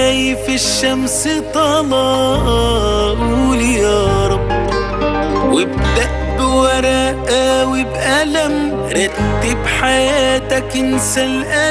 شايف الشمس طالعة قول يا رب وابدأ بورقة وبقلم رتب حياتك انسى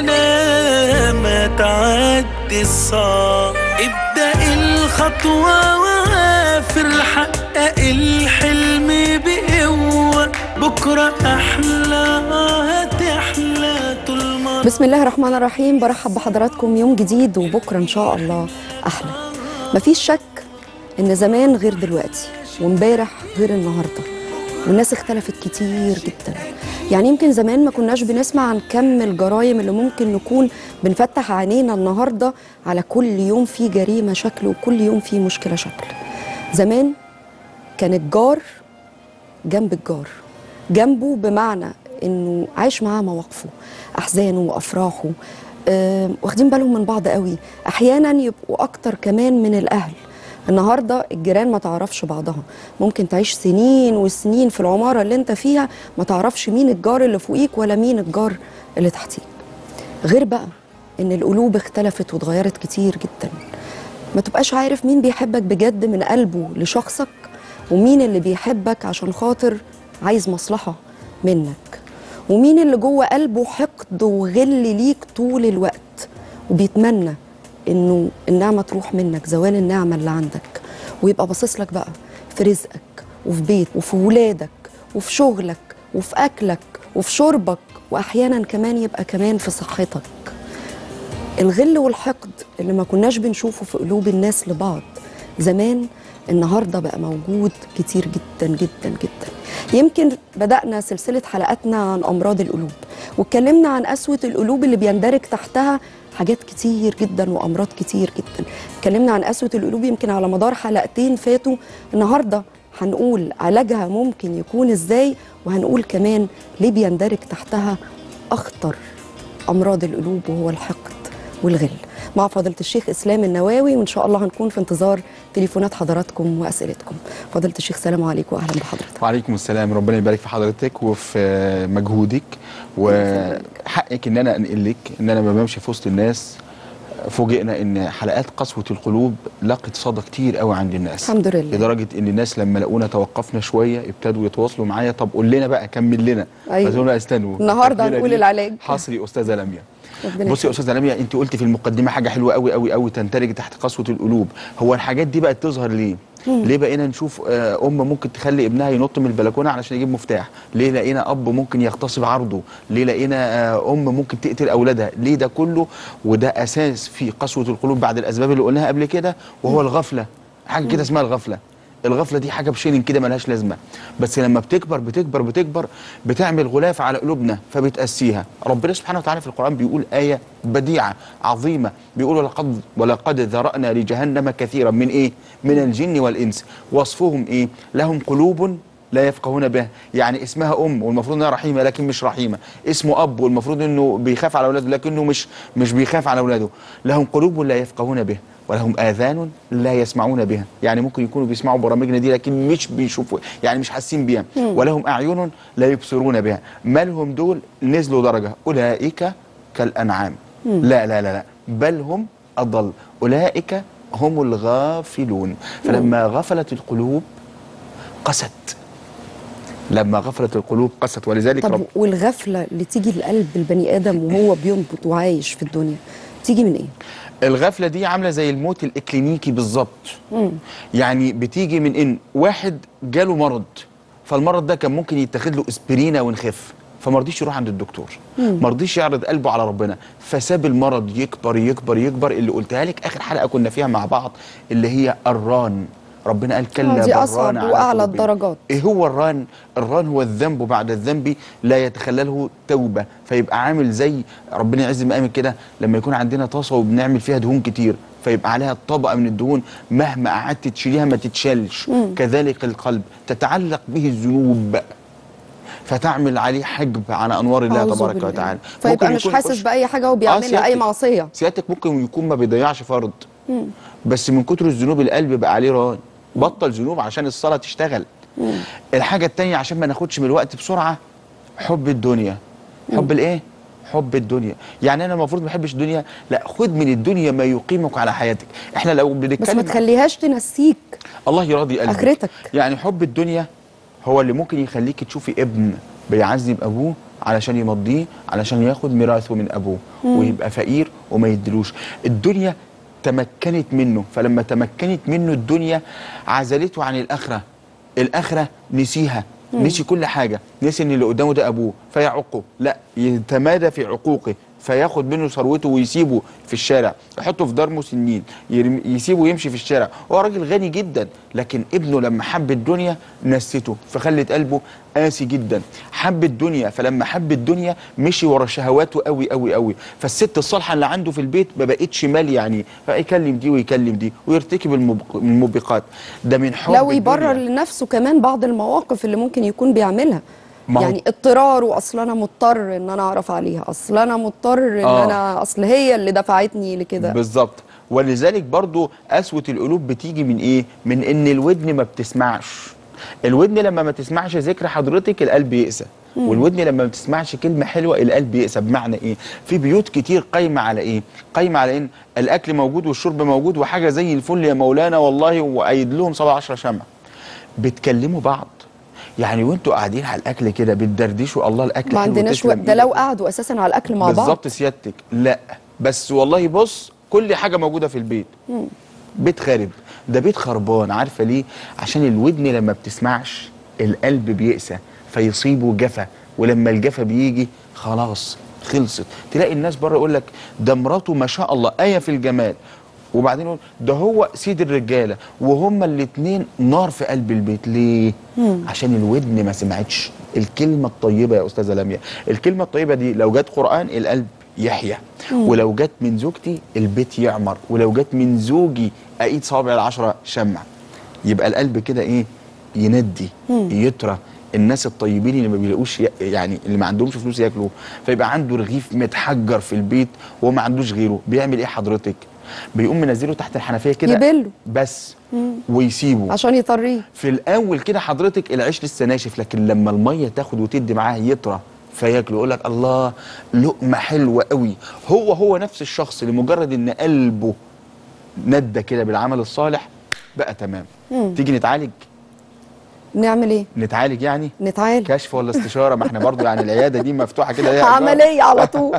الألام تعدي الصعب ابدأ الخطوة وعافر حقق الحلم بقوة بكرة أحلى هتحلى طول ما بسم الله الرحمن الرحيم برحب بحضراتكم يوم جديد وبكره ان شاء الله احلى مفيش شك ان زمان غير دلوقتي وامبارح غير النهارده والناس اختلفت كتير جدا يعني يمكن زمان ما كناش بنسمع عن كم الجرائم اللي ممكن نكون بنفتح عينينا النهارده على كل يوم في جريمه شكل وكل يوم في مشكله شكل زمان كان الجار جنب الجار جنبه بمعنى انه عايش معاه مواقفه احزانه وافراحه آه، واخدين بالهم من بعض قوي احيانا يبقوا اكتر كمان من الاهل النهارده الجيران ما تعرفش بعضها ممكن تعيش سنين وسنين في العماره اللي انت فيها ما تعرفش مين الجار اللي فوقيك ولا مين الجار اللي تحتيك غير بقى ان القلوب اختلفت واتغيرت كتير جدا ما تبقاش عارف مين بيحبك بجد من قلبه لشخصك ومين اللي بيحبك عشان خاطر عايز مصلحة منك ومين اللي جوه قلبه حقد وغل ليك طول الوقت وبيتمنى انه النعمة تروح منك زوال النعمة اللي عندك ويبقى باصص لك بقى في رزقك وفي بيت وفي ولادك وفي شغلك وفي اكلك وفي شربك واحيانا كمان يبقى كمان في صحتك الغل والحقد اللي ما كناش بنشوفه في قلوب الناس لبعض زمان النهارده بقى موجود كتير جدا جدا جدا يمكن بدأنا سلسلة حلقاتنا عن أمراض القلوب واتكلمنا عن قسوة القلوب اللي بيندرج تحتها حاجات كتير جدا وأمراض كتير جدا اتكلمنا عن قسوة القلوب يمكن على مدار حلقتين فاتوا النهارده هنقول علاجها ممكن يكون ازاي وهنقول كمان ليه بيندرج تحتها أخطر أمراض القلوب وهو الحقد والغل مع فضيلة الشيخ إسلام النواوي وإن شاء الله هنكون في انتظار تليفونات حضراتكم وأسئلتكم فضيلة الشيخ سلام عليكم وأهلا بحضرتك وعليكم السلام ربنا يبارك في حضرتك وفي مجهودك وحقك ان انا انقل لك ان انا لما بمشي في وسط الناس فوجئنا ان حلقات قسوه القلوب لقت صدى كتير قوي عند الناس الحمد لله. لدرجه ان الناس لما لقونا توقفنا شويه ابتدوا يتواصلوا معايا طب قول لنا بقى كمل لنا أيوة. قلت لهم لا استنوا النهاردة التكملة هنقول دي العلاج. حصري استاذه لميا ربنا بصي يا استاذه لميا انت قلتي في المقدمه حاجه حلوه قوي قوي قوي تندرج تحت قسوه القلوب هو الحاجات دي بقت تظهر ليه ليه بقينا نشوف آه، ام ممكن تخلي ابنها ينط من البلكونه علشان يجيب مفتاح ليه لقينا اب ممكن يغتصب عرضه ليه لقينا آه، ام ممكن تقتل اولادها ليه ده كله وده اساس في قسوه القلوب بعد الاسباب اللي قلناها قبل كده وهو الغفله حاجه كده اسمها الغفله الغفله دي حاجه بشيلن كده ملهاش لازمه بس لما بتكبر بتكبر بتكبر بتعمل غلاف على قلوبنا فبتقسيها ربنا سبحانه وتعالى في القران بيقول ايه بديعه عظيمه بيقول ولقد ولقد ذرانا لجهنم كثيرا من ايه من الجن والانس وصفهم ايه لهم قلوب لا يفقهون بها يعني اسمها ام والمفروض انها رحيمه لكن مش رحيمه اسمه اب والمفروض انه بيخاف على اولاده لكنه مش مش بيخاف على اولاده لهم قلوب لا يفقهون بها ولهم اذان لا يسمعون بها يعني ممكن يكونوا بيسمعوا برامجنا دي لكن مش بيشوفوا يعني مش حاسين بيها ولهم اعين لا يبصرون بها مالهم دول نزلوا درجه اولئك كالانعام لا لا لا لا بل هم اضل اولئك هم الغافلون فلما غفلت القلوب قست لما غفلت القلوب قست ولذلك طب رب والغفلة اللي تيجي لقلب البني آدم وهو بينبض وعايش في الدنيا تيجي من إيه؟ الغفله دي عامله زي الموت الاكلينيكي بالظبط يعني بتيجي من ان واحد جاله مرض فالمرض ده كان ممكن يتاخد له اسبرينا ونخف فما رضيش يروح عند الدكتور ما رضيش يعرض قلبه على ربنا فساب المرض يكبر يكبر يكبر اللي قلتها لك اخر حلقه كنا فيها مع بعض اللي هي الران ربنا قال كلا آه، دي بران أصعب على وأعلى قلوبهم. الدرجات. ايه هو الران الران هو الذنب بعد الذنب لا يتخلله توبه فيبقى عامل زي ربنا يعز مقامك كده لما يكون عندنا طاسه وبنعمل فيها دهون كتير فيبقى عليها طبقه من الدهون مهما قعدت تشيليها ما تتشالش كذلك القلب تتعلق به الذنوب فتعمل عليه حجب عن انوار الله أعوذ تبارك بالله. وتعالى فيبقى ممكن مش يكون حاسس يخش- بأي حاجة آه، وبيعملها أي سيادتك- معصية سيادتك ممكن يكون ما بيضيعش فرض بس من كتر الذنوب القلب بقى عليه ران بطل ذنوب عشان الصلاه تشتغل الحاجه التانية عشان ما ناخدش من الوقت بسرعه حب الدنيا حب الايه حب الدنيا يعني انا المفروض ما احبش الدنيا لا خد من الدنيا ما يقيمك على حياتك احنا لو بس ما بنتكلم تخليهاش تنسيك الله يراضي قلبك آخرتك. يعني حب الدنيا هو اللي ممكن يخليك تشوفي ابن بيعذب ابوه علشان يمضيه علشان ياخد ميراثه من ابوه ويبقى فقير وما يدلوش الدنيا تمكنت منه فلما تمكنت منه الدنيا عزلته عن الاخره الاخره نسيها نسي كل حاجه نسي ان اللي قدامه ده ابوه فيعقه لا يتمادى في عقوقه فياخد منه ثروته ويسيبه في الشارع يحطه في دار مسنين يرم- يسيبه يمشي في الشارع هو راجل غني جدا لكن ابنه لما حب الدنيا نسته فخلت قلبه قاسي جدا حب الدنيا فلما حب الدنيا مشي ورا شهواته قوي قوي قوي فالست الصالحه اللي عنده في البيت ما بقتش مال يعني فيكلم دي ويكلم دي ويرتكب الموبق- الموبقات ده من حب لو يبرر الدنيا. لنفسه كمان بعض المواقف اللي ممكن يكون بيعملها ما هو- يعني اضطرار واصل انا مضطر ان انا اعرف عليها اصل انا مضطر ان آه. انا اصل هي اللي دفعتني لكده بالظبط ولذلك برضو قسوة القلوب بتيجي من ايه من ان الودن ما بتسمعش الودن لما ما تسمعش ذكر حضرتك القلب يقسى والودن لما ما بتسمعش كلمة حلوة القلب يقسى بمعنى ايه في بيوت كتير قايمة على ايه قايمة على ان الاكل موجود والشرب موجود وحاجة زي الفل يا مولانا والله وايد لهم صباح عشرة شمع بتكلموا بعض يعني وانتوا قاعدين على الاكل كده بتدردشوا الله الاكل ما حلو عندناش تسلم وقت ده إيدك. لو قعدوا اساسا على الاكل مع بعض بالظبط سيادتك لا بس والله بص كل حاجه موجوده في البيت بيت خارب ده بيت خربان عارفه ليه عشان الودن لما بتسمعش القلب بيقسى فيصيبه جفا ولما الجفا بيجي خلاص خلصت تلاقي الناس بره يقول لك ده مراته ما شاء الله ايه في الجمال وبعدين يقول ده هو سيد الرجاله وهما الاتنين نار في قلب البيت ليه عشان الودن ما سمعتش الكلمه الطيبه يا استاذه لميا الكلمه الطيبه دي لو جت قران القلب يحيا ولو جت من زوجتي البيت يعمر ولو جت من زوجي اقيد صوابع العشره شمع يبقى القلب كده ايه يندي يطرى الناس الطيبين اللي ما بيلاقوش ي- يعني اللي ما عندهمش فلوس ياكلوا فيبقى عنده رغيف متحجر في البيت وهو ما عندوش غيره بيعمل ايه حضرتك بيقوم منزله تحت الحنفيه كده يبله. بس ويسيبه عشان يطريه في الاول كده حضرتك العيش لسه ناشف لكن لما الميه تاخد وتدي معاه يطرى فياكله يقول لك الله لقمه حلوه قوي هو هو نفس الشخص لمجرد ان قلبه ندى كده بالعمل الصالح بقى تمام تيجي نتعالج نعمل ايه نتعالج يعني نتعالج كشف ولا استشاره ما احنا برضو يعني العياده دي مفتوحه كده ليها إيجار. عمليه على طول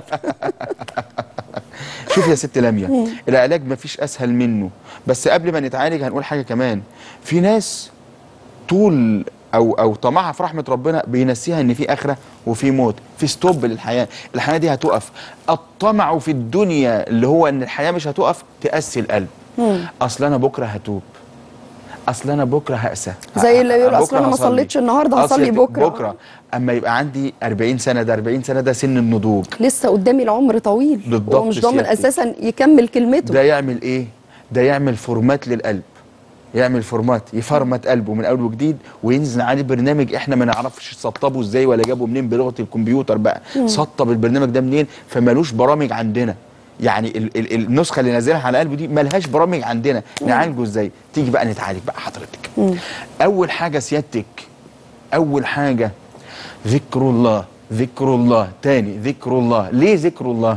شوف يا ست لميا العلاج مفيش اسهل منه بس قبل ما نتعالج هنقول حاجه كمان في ناس طول او او طمعها في رحمه ربنا بينسيها ان في اخره وفي موت في ستوب للحياه الحياه دي هتقف الطمع في الدنيا اللي هو ان الحياه مش هتقف تقسي القلب اصل انا بكره هتوب اصل انا بكره هأسى زي اللي يقول بكرة أصل أنا ما هصلي. صليتش النهاردة، أصل هصلي بكرة. بكره اما يبقى عندي 40 سنه ده 40 سنه ده سن النضوج لسه قدامي العمر طويل بالضبط هو مش ضامن سيادتك. اساسا يكمل كلمته ده يعمل ايه ده يعمل فورمات للقلب يعمل فورمات يفرمت قلبه من اول وجديد وينزل عليه برنامج احنا ما نعرفش سطبه ازاي ولا جابه منين بلغه الكمبيوتر بقى سطب البرنامج ده منين فمالوش برامج عندنا يعني ال ال النسخه اللي نازلها على قلبه دي ملهاش برامج عندنا نعالجه ازاي تيجي بقى نتعالج بقى حضرتك اول حاجه سيادتك اول حاجه ذكر الله ذكر الله تاني ذكر الله ليه ذكر الله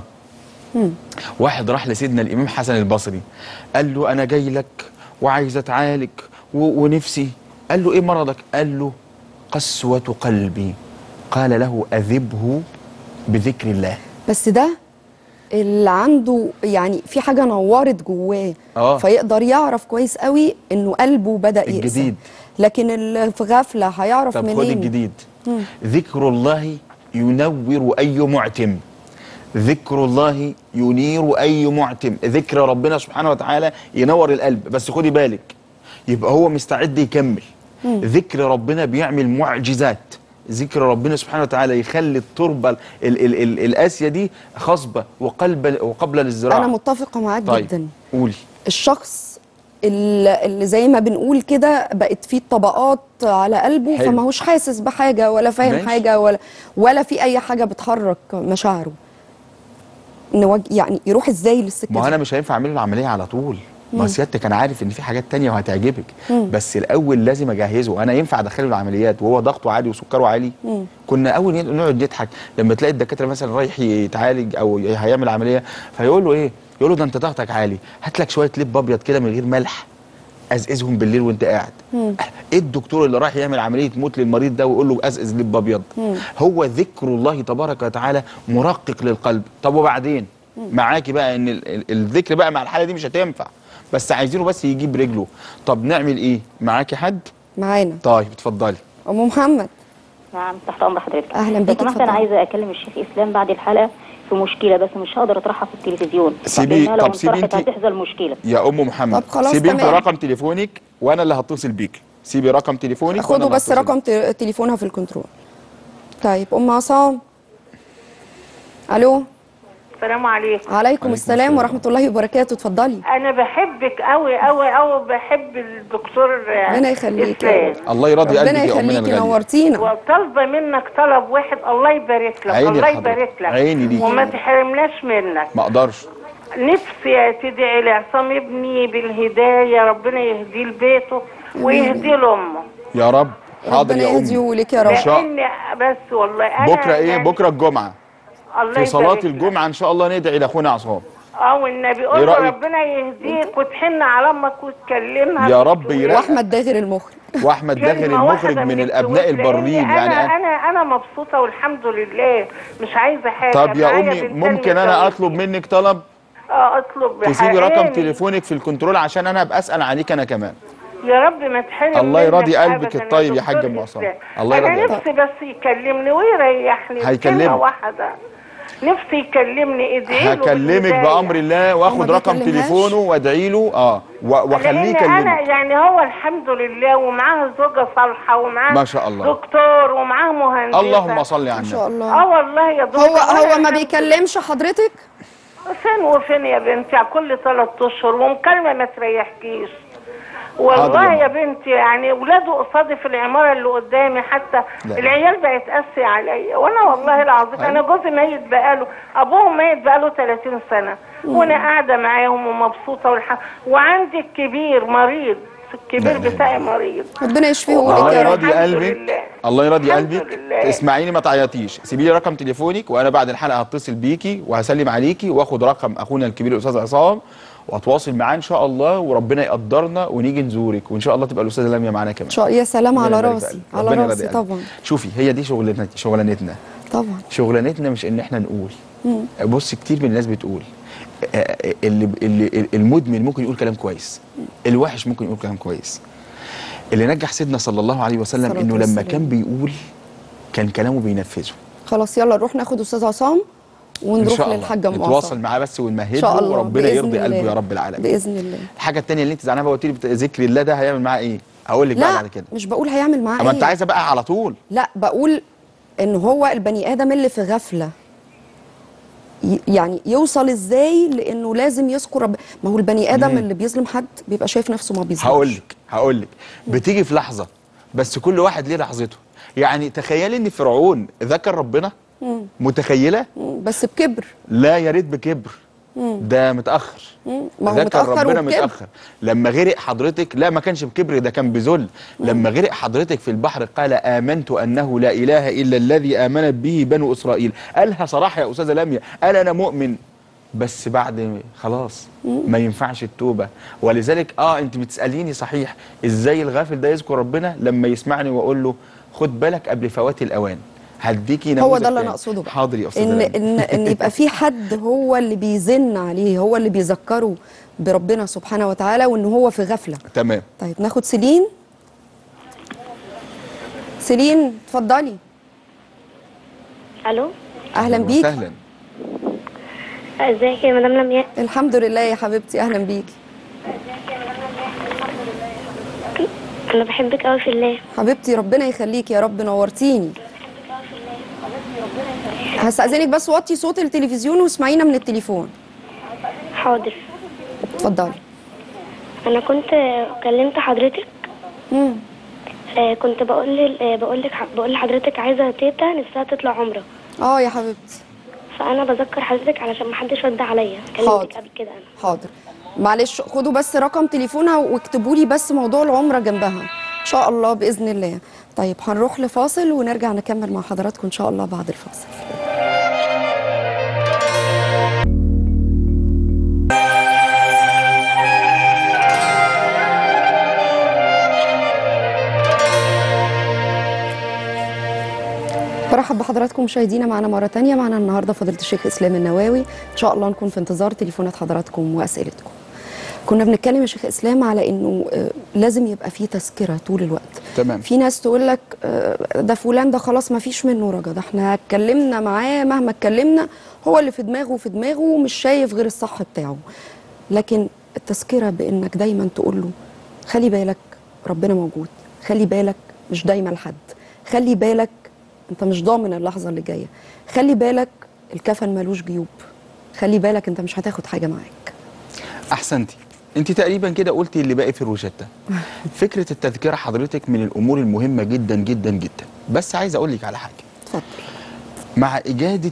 واحد راح لسيدنا الامام حسن البصري قال له انا جاي لك وعايز اتعالج و- ونفسي قال له ايه مرضك قال له قسوه قلبي قال له اذبه بذكر الله بس ده اللي عنده يعني في حاجه نورت جواه آه. فيقدر يعرف كويس قوي انه قلبه بدا يقسى الجديد. لكن اللي في غفله هيعرف طب خد منين الجديد ذكر الله ينور اي معتم ذكر الله ينير اي معتم ذكر ربنا سبحانه وتعالى ينور القلب بس خدي بالك يبقى هو مستعد يكمل ذكر ربنا بيعمل معجزات ذكر ربنا سبحانه وتعالى يخلي التربه ال ال ال القاسيه دي خصبه وقلب وقبل للزراعه انا متفقه معاك طيب جدا قولي الشخص اللي اللي زي ما بنقول كده بقت فيه طبقات على قلبه حلو. فما هوش حاسس بحاجه ولا فاهم ماشي. حاجه ولا ولا في اي حاجه بتحرك مشاعره نواج يعني يروح ازاي للسكه ما هو دي؟ انا مش هينفع اعمل له العمليه على طول ما سيادتك انا عارف ان في حاجات تانية وهتعجبك بس الاول لازم اجهزه انا ينفع ادخله العمليات وهو ضغطه عالي وسكره عالي كنا اول ين- نقعد نضحك لما تلاقي الدكاتره مثلا رايح يتعالج او هيعمل عمليه فيقول له ايه يقول له ده انت ضغطك عالي هات لك شويه لب ابيض كده من غير ملح ازقزهم بالليل وانت قاعد ايه الدكتور اللي رايح يعمل عمليه موت للمريض ده ويقول له ازقز لب ابيض هو ذكر الله تبارك وتعالى مرقق للقلب طب وبعدين معاكي بقى ان ال- ال- الذكر بقى مع الحاله دي مش هتنفع بس عايزينه بس يجيب رجله طب نعمل ايه معاكي حد معانا طيب اتفضلي ام محمد نعم تحت امر حضرتك أهلاً لو بيكي، سمحت انا اتفضلي. عايزه اكلم الشيخ اسلام بعد الحلقه في مشكله بس مش هقدر اطرحها في التلفزيون سيبي- لأنها لو طب سيبي انطرحت انتي- هتحصل مشكله يا ام محمد طب خلاص سيبي انت تمام. رقم تليفونك وانا اللي هتصل بيك سيبي رقم تليفونك وأنا خدوا اللي بس هتصل رقم ت- تليفونها في الكنترول طيب ام عصام الو السلام عليكم عليكم السلام السلام. ورحمه الله وبركاته اتفضلي انا بحبك قوي قوي قوي بحب الدكتور ربنا يخليك يا اسلام رب. الله يرضي ربنا قلبك يا امنا يخليكي الغاليه نورتينا وطالبه منك طلب واحد الله يبارك لك عيني الله لحضرتك. يبارك لك عيني ليكي. وما تحرمناش منك ما اقدرش نفسي تدعي لعصام ابني بالهدايه ربنا يهديه لبيته ويهدي لامه يا رب حاضر ربنا يا امي يهديه لك يا رب شاء- لان بس والله انا بكره ايه يعني بكره الجمعه الله في صلاه يبارك لك. الجمعه ان شاء الله ندعي لاخونا عصام اه والنبي إيه قول له رأيك؟ ربنا يهديك وتحن على امك وتكلمها يا رب وتقول- يرحم. واحمد داغر المخرج واحمد داغر كلمة المخرج واحدة من الفلوس، الابناء لأن البارين انا يعني أنا- انا انا مبسوطه والحمد لله مش عايزه حاجه طب يا معايا امي بنتين ممكن انا متجوزين. اطلب منك طلب اه اطلب تسيبي رقم حقاني. تليفونك في الكنترول عشان انا ابقى اسال عليك انا كمان يا رب ما تحرم الله منك يرضي قلبك أبداً الطيب يا دكتور حاج أم عصام. إسلام. الله يرضي انا قلبك. نفسي بس يكلمني ويريحني هيكلمك. كلمة واحده نفسي يكلمني ادعي له هكلمك بالهداية. بامر الله واخد ما رقم بيكلمهاش؟ تليفونه وادعي له اه و- واخليه لان انا يكلمك يعني هو الحمد لله ومعاه زوجه صالحه ومعاه ما شاء الله. دكتور ومعاه مهندسه اللهم صل على ما شاء النبي الله اه والله يا دكتور هو هو ما الحمد بيكلمش حضرتك فين وفين يا بنتي على كل ثلاث اشهر ومكالمه ما تريحكيش حاضر والله يا يا بنتي يعني ولاده قصادي في العماره اللي قدامي حتى لا. العيال بقت قاسي عليا وانا والله العظيم انا جوزي ميت بقاله ابوهم ميت بقاله 30 سنه وانا قاعده معاهم ومبسوطه والح... وعندي الكبير مريض الكبير بتاعي مريض ربنا يشفيه الله لك يا رب يرضي الحمد قلبك لله. الله يرضي الحمد قلبك لله. اسمعيني ما تعيطيش سيبي لي رقم تليفونك وانا بعد الحلقه هتصل بيكي وهسلم عليكي واخد رقم اخونا الكبير الاستاذ عصام واتواصل معاه ان شاء الله وربنا يقدرنا ونيجي نزورك وان شاء الله تبقى الاستاذه لميا معانا كمان ان شاء يا سلام على ربنا يبارك راسي في على قلبك. ربنا راسي يرضي قلبك. طبعا شوفي هي دي شغلتنا شغلانتنا طبعا شغلانتنا مش ان احنا نقول بص كتير من الناس بتقول آه، اللي اللي المدمن ممكن يقول كلام كويس الوحش ممكن يقول كلام كويس اللي نجح سيدنا صلى الله عليه وسلم الصلاة انه لما والسلام. كان بيقول كان كلامه بينفذه خلاص يلا نروح ناخد استاذ عصام ان ونروح شاء الله للحاجه ام نتواصل عصام معاه بس ان ونمهد شاء له الله وربنا بإذن يرضي قلبه الله. يا رب العالمين باذن الله الحاجه الثانيه اللي انت زعلانه بقى قلت لي بت- ذكر الله ده هيعمل معاه ايه هقول لك بقى لا بعد كده مش بقول هيعمل معاه اما انت ايه عايزه بقى على طول لا بقول ان هو البني ادم اللي في غفله ي- يعني يوصل ازاي لانه لازم يذكر رب... ما هو البني ادم اللي بيظلم حد بيبقى شايف نفسه ما بيظلمش هقول لك هقول لك بتيجي في لحظه بس كل واحد ليه لحظته يعني تخيلي ان فرعون ذكر ربنا متخيله مم، بس بكبر لا يا ريت بكبر ده متاخر مم، ما هو ذكر متاخر ربنا وبكبر متاخر لما غرق حضرتك لا ما كانش بكبر ده كان بذل لما غرق حضرتك في البحر قال امنت انه لا اله الا الذي امنت به بنو اسرائيل قالها صراحه يا استاذه لميا قال انا مؤمن بس بعد خلاص ما ينفعش التوبه ولذلك اه انت بتساليني صحيح ازاي الغافل ده يذكر ربنا لما يسمعني واقول له خد بالك قبل فوات الاوان هديكي هو نموذج ده اللي تاني. انا اقصده بقى حاضر يا استاذه ان لميا. ان ان يبقى في حد هو اللي بيزن عليه هو اللي بيذكره بربنا سبحانه وتعالى وان هو في غفله تمام طيب ناخد سيلين سيلين اتفضلي الو اهلا بيك وسهلا ازيك يا مدام لمياء الحمد لله يا حبيبتي اهلا بيكي انا بحبك قوي في الله حبيبتي ربنا يخليك يا رب نورتيني هستأذنك بس وطي صوت التلفزيون واسمعينا من التليفون حاضر اتفضلي انا كنت كلمت حضرتك مم. آه، كنت بقول ل- آه، بقول لك بقول لحضرتك عايزه تيتا نفسها تطلع عمره اه يا حبيبتي فانا بذكر حضرتك علشان ما حدش رد عليا حاضر. كلمتك قبل كده انا حاضر معلش خدوا بس رقم تليفونها واكتبوا لي بس موضوع العمره جنبها ان شاء الله باذن الله طيب هنروح لفاصل ونرجع نكمل مع حضراتكم ان شاء الله بعد الفاصل برحب بحضراتكم مشاهدينا معنا مرة تانية معنا النهاردة فضيلة الشيخ إسلام النواوي إن شاء الله نكون في انتظار تليفونات حضراتكم وأسئلتكم كنا بنتكلم يا شيخ إسلام على إنه آه، لازم يبقى فيه تذكرة طول الوقت تمام. في ناس تقول لك آه، ده فلان ده خلاص ما فيش منه رجا ده احنا اتكلمنا معاه مهما اتكلمنا هو اللي في دماغه في دماغه ومش شايف غير الصح بتاعه لكن التذكرة بإنك دايما تقول له خلي بالك ربنا موجود خلي بالك مش دايما لحد خلي بالك انت مش ضامن اللحظه اللي جايه خلي بالك الكفن ملوش جيوب خلي بالك انت مش هتاخد حاجه معاك احسنتي انت تقريبا كده قلتي اللي باقي في الروشته فكره التذكره حضرتك من الامور المهمه جدا جدا جدا بس عايز اقول لك على حاجه اتفضل مع اجاده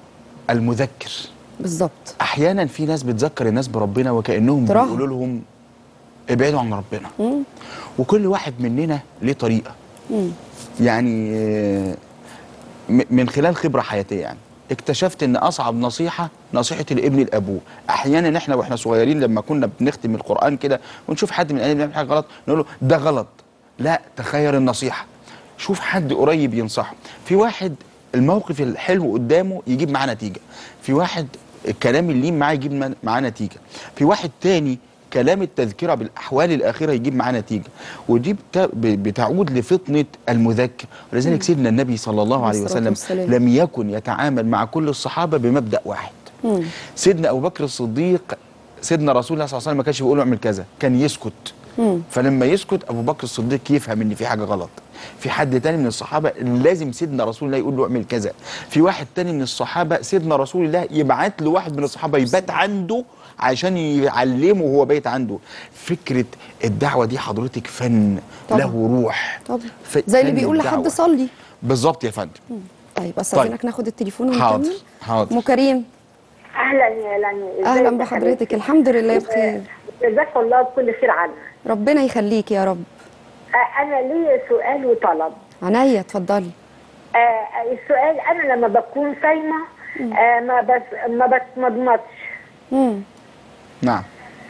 المذكر بالظبط احيانا في ناس بتذكر الناس بربنا وكانهم تراهم. بيقولوا لهم ابعدوا عن ربنا مم. وكل واحد مننا ليه طريقه مم. يعني آه، م- من خلال خبره حياتيه يعني اكتشفت ان اصعب نصيحه نصيحه الابن لابوه احيانا احنا واحنا صغيرين لما كنا بنختم القران كده ونشوف حد من الاهل بيعمل حاجه غلط نقول له ده غلط لا تخير النصيحه شوف حد قريب ينصحه في واحد الموقف الحلو قدامه يجيب معاه نتيجه في واحد الكلام اللين معاه يجيب من- معاه نتيجه في واحد تاني كلام التذكره بالاحوال الاخره يجيب معاه نتيجه ودي بتا- ب- بتعود لفطنه المذكر ولذلك سيدنا النبي صلى الله عليه عليه الصلاة وسلم والسلام. لم يكن يتعامل مع كل الصحابه بمبدا واحد مم. سيدنا ابو بكر الصديق سيدنا رسول الله صلى الله عليه وسلم ما كانش بيقول له اعمل كذا كان يسكت مم. فلما يسكت ابو بكر الصديق يفهم ان في حاجه غلط في حد تاني من الصحابه لازم سيدنا رسول الله يقول له اعمل كذا في واحد تاني من الصحابه سيدنا رسول الله يبعت له واحد من الصحابه يبات عنده عشان يعلمه وهو بايت عنده فكره الدعوه دي حضرتك فن طبعا. له روح طبعا ف- زي اللي فن بيقول لحد الدعوة. صلي بالظبط يا فندم طيب استاذنك ناخد التليفون حاضر، ونكمل حاضر. ام كريم اهلا يا لاني اهلا بحضرتك الحمد لله بخير جزاك الله بكل خير عنها ربنا يخليك يا رب آه، انا ليا سؤال وطلب عنيا اتفضلي آه، السؤال انا لما بكون صايمه آه، ما بس ما بتمضمضش مم. نعم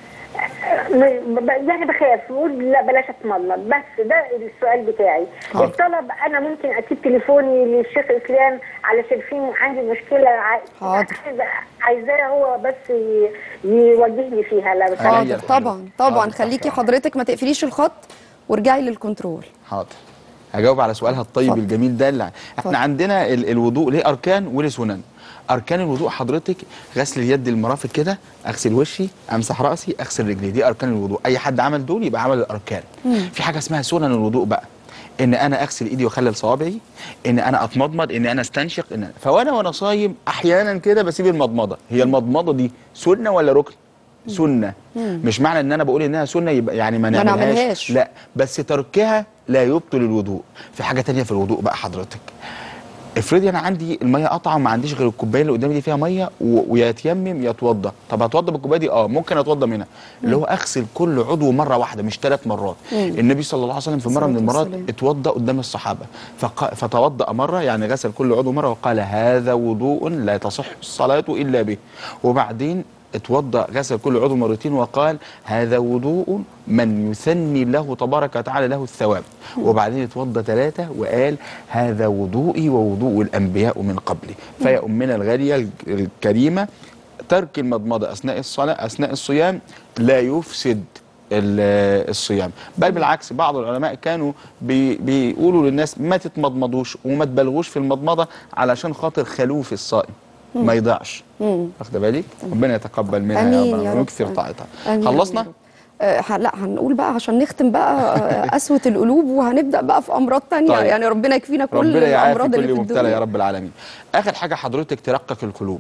م- ب- يعني بخاف بقول لا بلاش اتمضمض بس ده السؤال بتاعي حاضر. الطلب انا ممكن اسيب تليفوني للشيخ اسلام علشان في عندي مشكله ع- حاضر. عايزة- عايزاه هو بس ي- يوجهني فيها لا عينيا حاضر الحلوة. طبعا طبعا حاضر، خليكي حاضر. حضرتك ما تقفليش الخط وارجعي للكنترول حاضر هجاوب على سؤالها الطيب اتفضل. الجميل ده اللي اتفضل. احنا عندنا ال الوضوء ليه اركان وليه سنن اركان الوضوء حضرتك غسل اليد المرافق كده اغسل وشي امسح راسي اغسل رجلي دي اركان الوضوء اي حد عمل دول يبقى عمل الاركان في حاجه اسمها سنن الوضوء بقى ان انا اغسل ايدي واخلل صوابعي ان انا اتمضمض ان انا استنشق ان أنا فوانا وانا صايم احيانا كده بسيب المضمضه هي المضمضه دي سنه ولا ركن سنه مش معنى ان انا بقول انها سنه يبقى يعني ما ما نعملهاش نعملهاش. لا بس تركها لا يبطل الوضوء في حاجه تانية في الوضوء بقى حضرتك افرضي انا عندي الميه قطعه وما عنديش غير الكوبايه اللي قدامي دي فيها ميه و- ويتيمم يتوضى طب هتوضى بالكوبايه دي اه ممكن اتوضى منها اللي هو اغسل كل عضو مره واحده مش ثلاث مرات النبي صلى الله عليه وسلم في مره من الصلاة المرات والسلام. اتوضى قدام الصحابه فق... فتوضا مره يعني غسل كل عضو مره وقال هذا وضوء لا تصح الصلاه الا به وبعدين اتوضا غسل كل عضو مرتين وقال هذا وضوء من يثني الله تبارك وتعالى له الثواب وبعدين اتوضا ثلاثه وقال هذا وضوئي ووضوء الانبياء من قبلي فيا امنا الغاليه الج- الكريمه ترك المضمضه اثناء الصلاه اثناء الصيام لا يفسد ال- الصيام بل بالعكس بعض العلماء كانوا بي بيقولوا للناس ما تتمضمضوش وما تبالغوش في المضمضه علشان خاطر خلوف الصائم ما يضيعش مم. واخده بالك ربنا يتقبل منها امين يا يا رب رب ويكثر طاعتها آمين يا خلصنا رب. آه ح- لا هنقول بقى عشان نختم بقى آه، قسوة القلوب وهنبدأ بقى في أمراض تانية طيب. يعني ربنا يكفينا كل ربنا يعافي الأمراض اللي كل في مبتلى الدنيا يا رب العالمين اخر حاجه حضرتك ترقق القلوب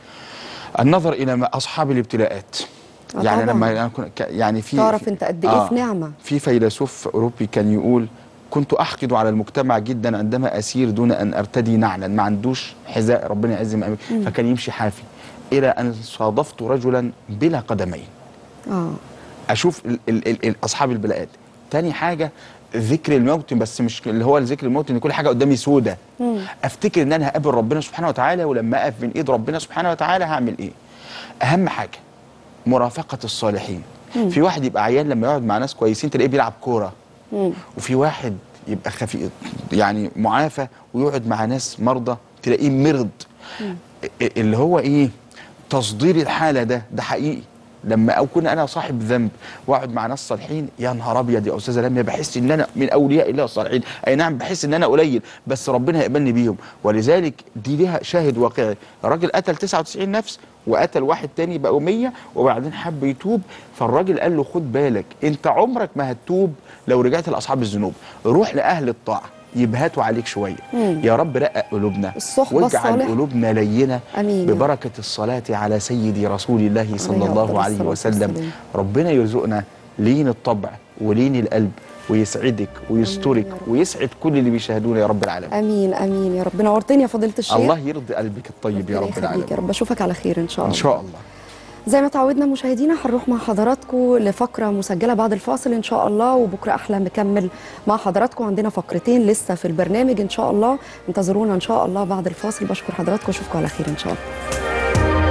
النظر الى ما اصحاب الابتلاءات آه يعني طبعاً. لما أنا كن- ك- يعني في تعرف في- أنت قد إيه في نعمة. في فيلسوف اوروبي كان يقول كنت احقد على المجتمع جدا عندما اسير دون ان ارتدي نعلا ما عندوش حذاء ربنا يعز من أمرك فكان يمشي حافي الى ان صادفت رجلا بلا قدمين اه اشوف ال ال ال ال اصحاب البلاءات تاني حاجه ذكر الموت بس مش اللي هو ذكر الموت ان كل حاجه قدامي سودة افتكر ان انا هقابل ربنا سبحانه وتعالى ولما اقف من ايد ربنا سبحانه وتعالى هعمل ايه اهم حاجه مرافقه الصالحين في واحد يبقى عيان لما يقعد مع ناس كويسين تلاقيه بيلعب كوره وفي واحد يبقى خفيف يعني معافى ويقعد مع ناس مرضى تلاقيه مرض ا- اللي هو ايه تصدير الحاله ده ده حقيقي لما اكون انا صاحب ذنب واقعد مع ناس صالحين يا نهار ابيض يا استاذه لميا بحس ان انا من اولياء الله الصالحين اي نعم بحس ان انا قليل بس ربنا هيقبلني بيهم ولذلك دي ليها شاهد واقعي الراجل قتل 99 نفس وقتل واحد تاني بقوا 100 وبعدين حب يتوب فالراجل قال له خد بالك انت عمرك ما هتتوب لو رجعت لاصحاب الذنوب روح لاهل الطاعه يبهتوا عليك شويه يا رب رقق قلوبنا الصحبة واجعل الصالحة. قلوبنا لينه آمين يا رب. ببركه الصلاه على سيدي رسول الله صلى عليه الله أفضل عليه الصلاة وسلم والسلام. ربنا يرزقنا لين الطبع ولين القلب ويسعدك ويسترك آمين يا رب. ويسعد كل اللي بيشاهدونا يا رب العالمين امين امين يا رب نورتني يا فضيله الشيخ الله يرضي قلبك الطيب يا ربنا رب يخليك العالمين يا رب اشوفك على خير ان شاء ان الله شاء الله زي ما تعودنا مشاهدينا هنروح مع حضراتكم لفقره مسجله بعد الفاصل ان شاء الله وبكره احلى مكمل مع حضراتكم عندنا فقرتين لسه في البرنامج ان شاء الله انتظرونا ان شاء الله بعد الفاصل بشكر حضراتكم واشوفكم على خير ان شاء الله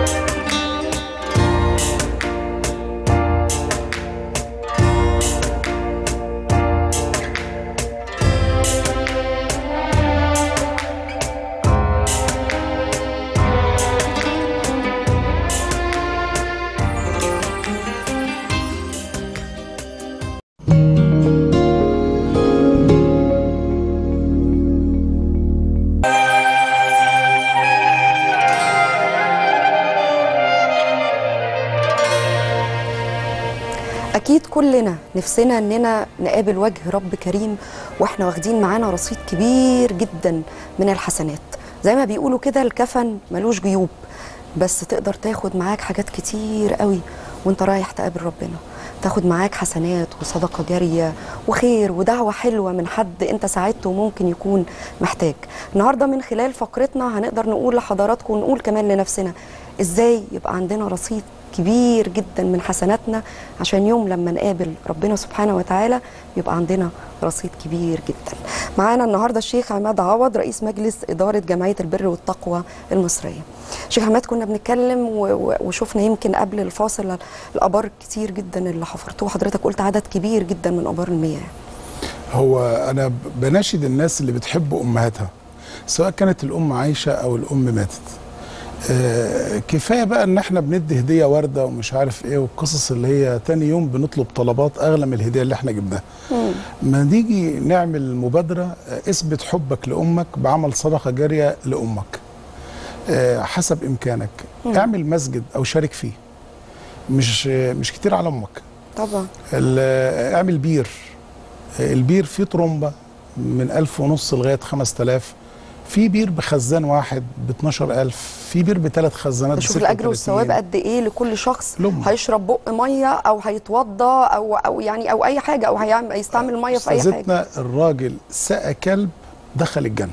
اكيد كلنا نفسنا اننا نقابل وجه رب كريم واحنا واخدين معانا رصيد كبير جدا من الحسنات زي ما بيقولوا كده الكفن ملوش جيوب بس تقدر تاخد معاك حاجات كتير قوي وانت رايح تقابل ربنا تاخد معاك حسنات وصدقه جاريه وخير ودعوه حلوه من حد انت ساعدته وممكن يكون محتاج النهارده من خلال فقرتنا هنقدر نقول لحضراتكم ونقول كمان لنفسنا ازاي يبقى عندنا رصيد كبير جدا من حسناتنا عشان يوم لما نقابل ربنا سبحانه وتعالى يبقى عندنا رصيد كبير جدا معانا النهارده الشيخ عماد عوض رئيس مجلس اداره جمعيه البر والتقوى المصريه شيخ عماد كنا بنتكلم و- و- وشفنا يمكن قبل الفاصل الابار كتير جدا اللي حفرتوه حضرتك قلت عدد كبير جدا من ابار المياه هو انا بناشد الناس اللي بتحب امهاتها سواء كانت الام عايشه او الام ماتت آه كفايه بقى ان احنا بندي هديه ورده ومش عارف ايه والقصص اللي هي تاني يوم بنطلب طلبات اغلى من الهديه اللي احنا جبناها ما نيجي نعمل مبادره آه، اثبت حبك لامك بعمل صدقه جاريه لامك آه حسب امكانك اعمل مسجد او شارك فيه مش آه، مش كتير على امك طبعا ال- اعمل بير البير فيه طرمبة من ألف ونص لغاية خمس تلاف في بير بخزان واحد ب 12000 في بير بثلاث خزانات بشوف ب الاجر والثواب 36. قد ايه لكل شخص لأمة. هيشرب بق ميه او هيتوضى او او يعني او اي حاجه او هيعمل هيستعمل ميه في اي حاجه استاذتنا الراجل سقى كلب دخل الجنة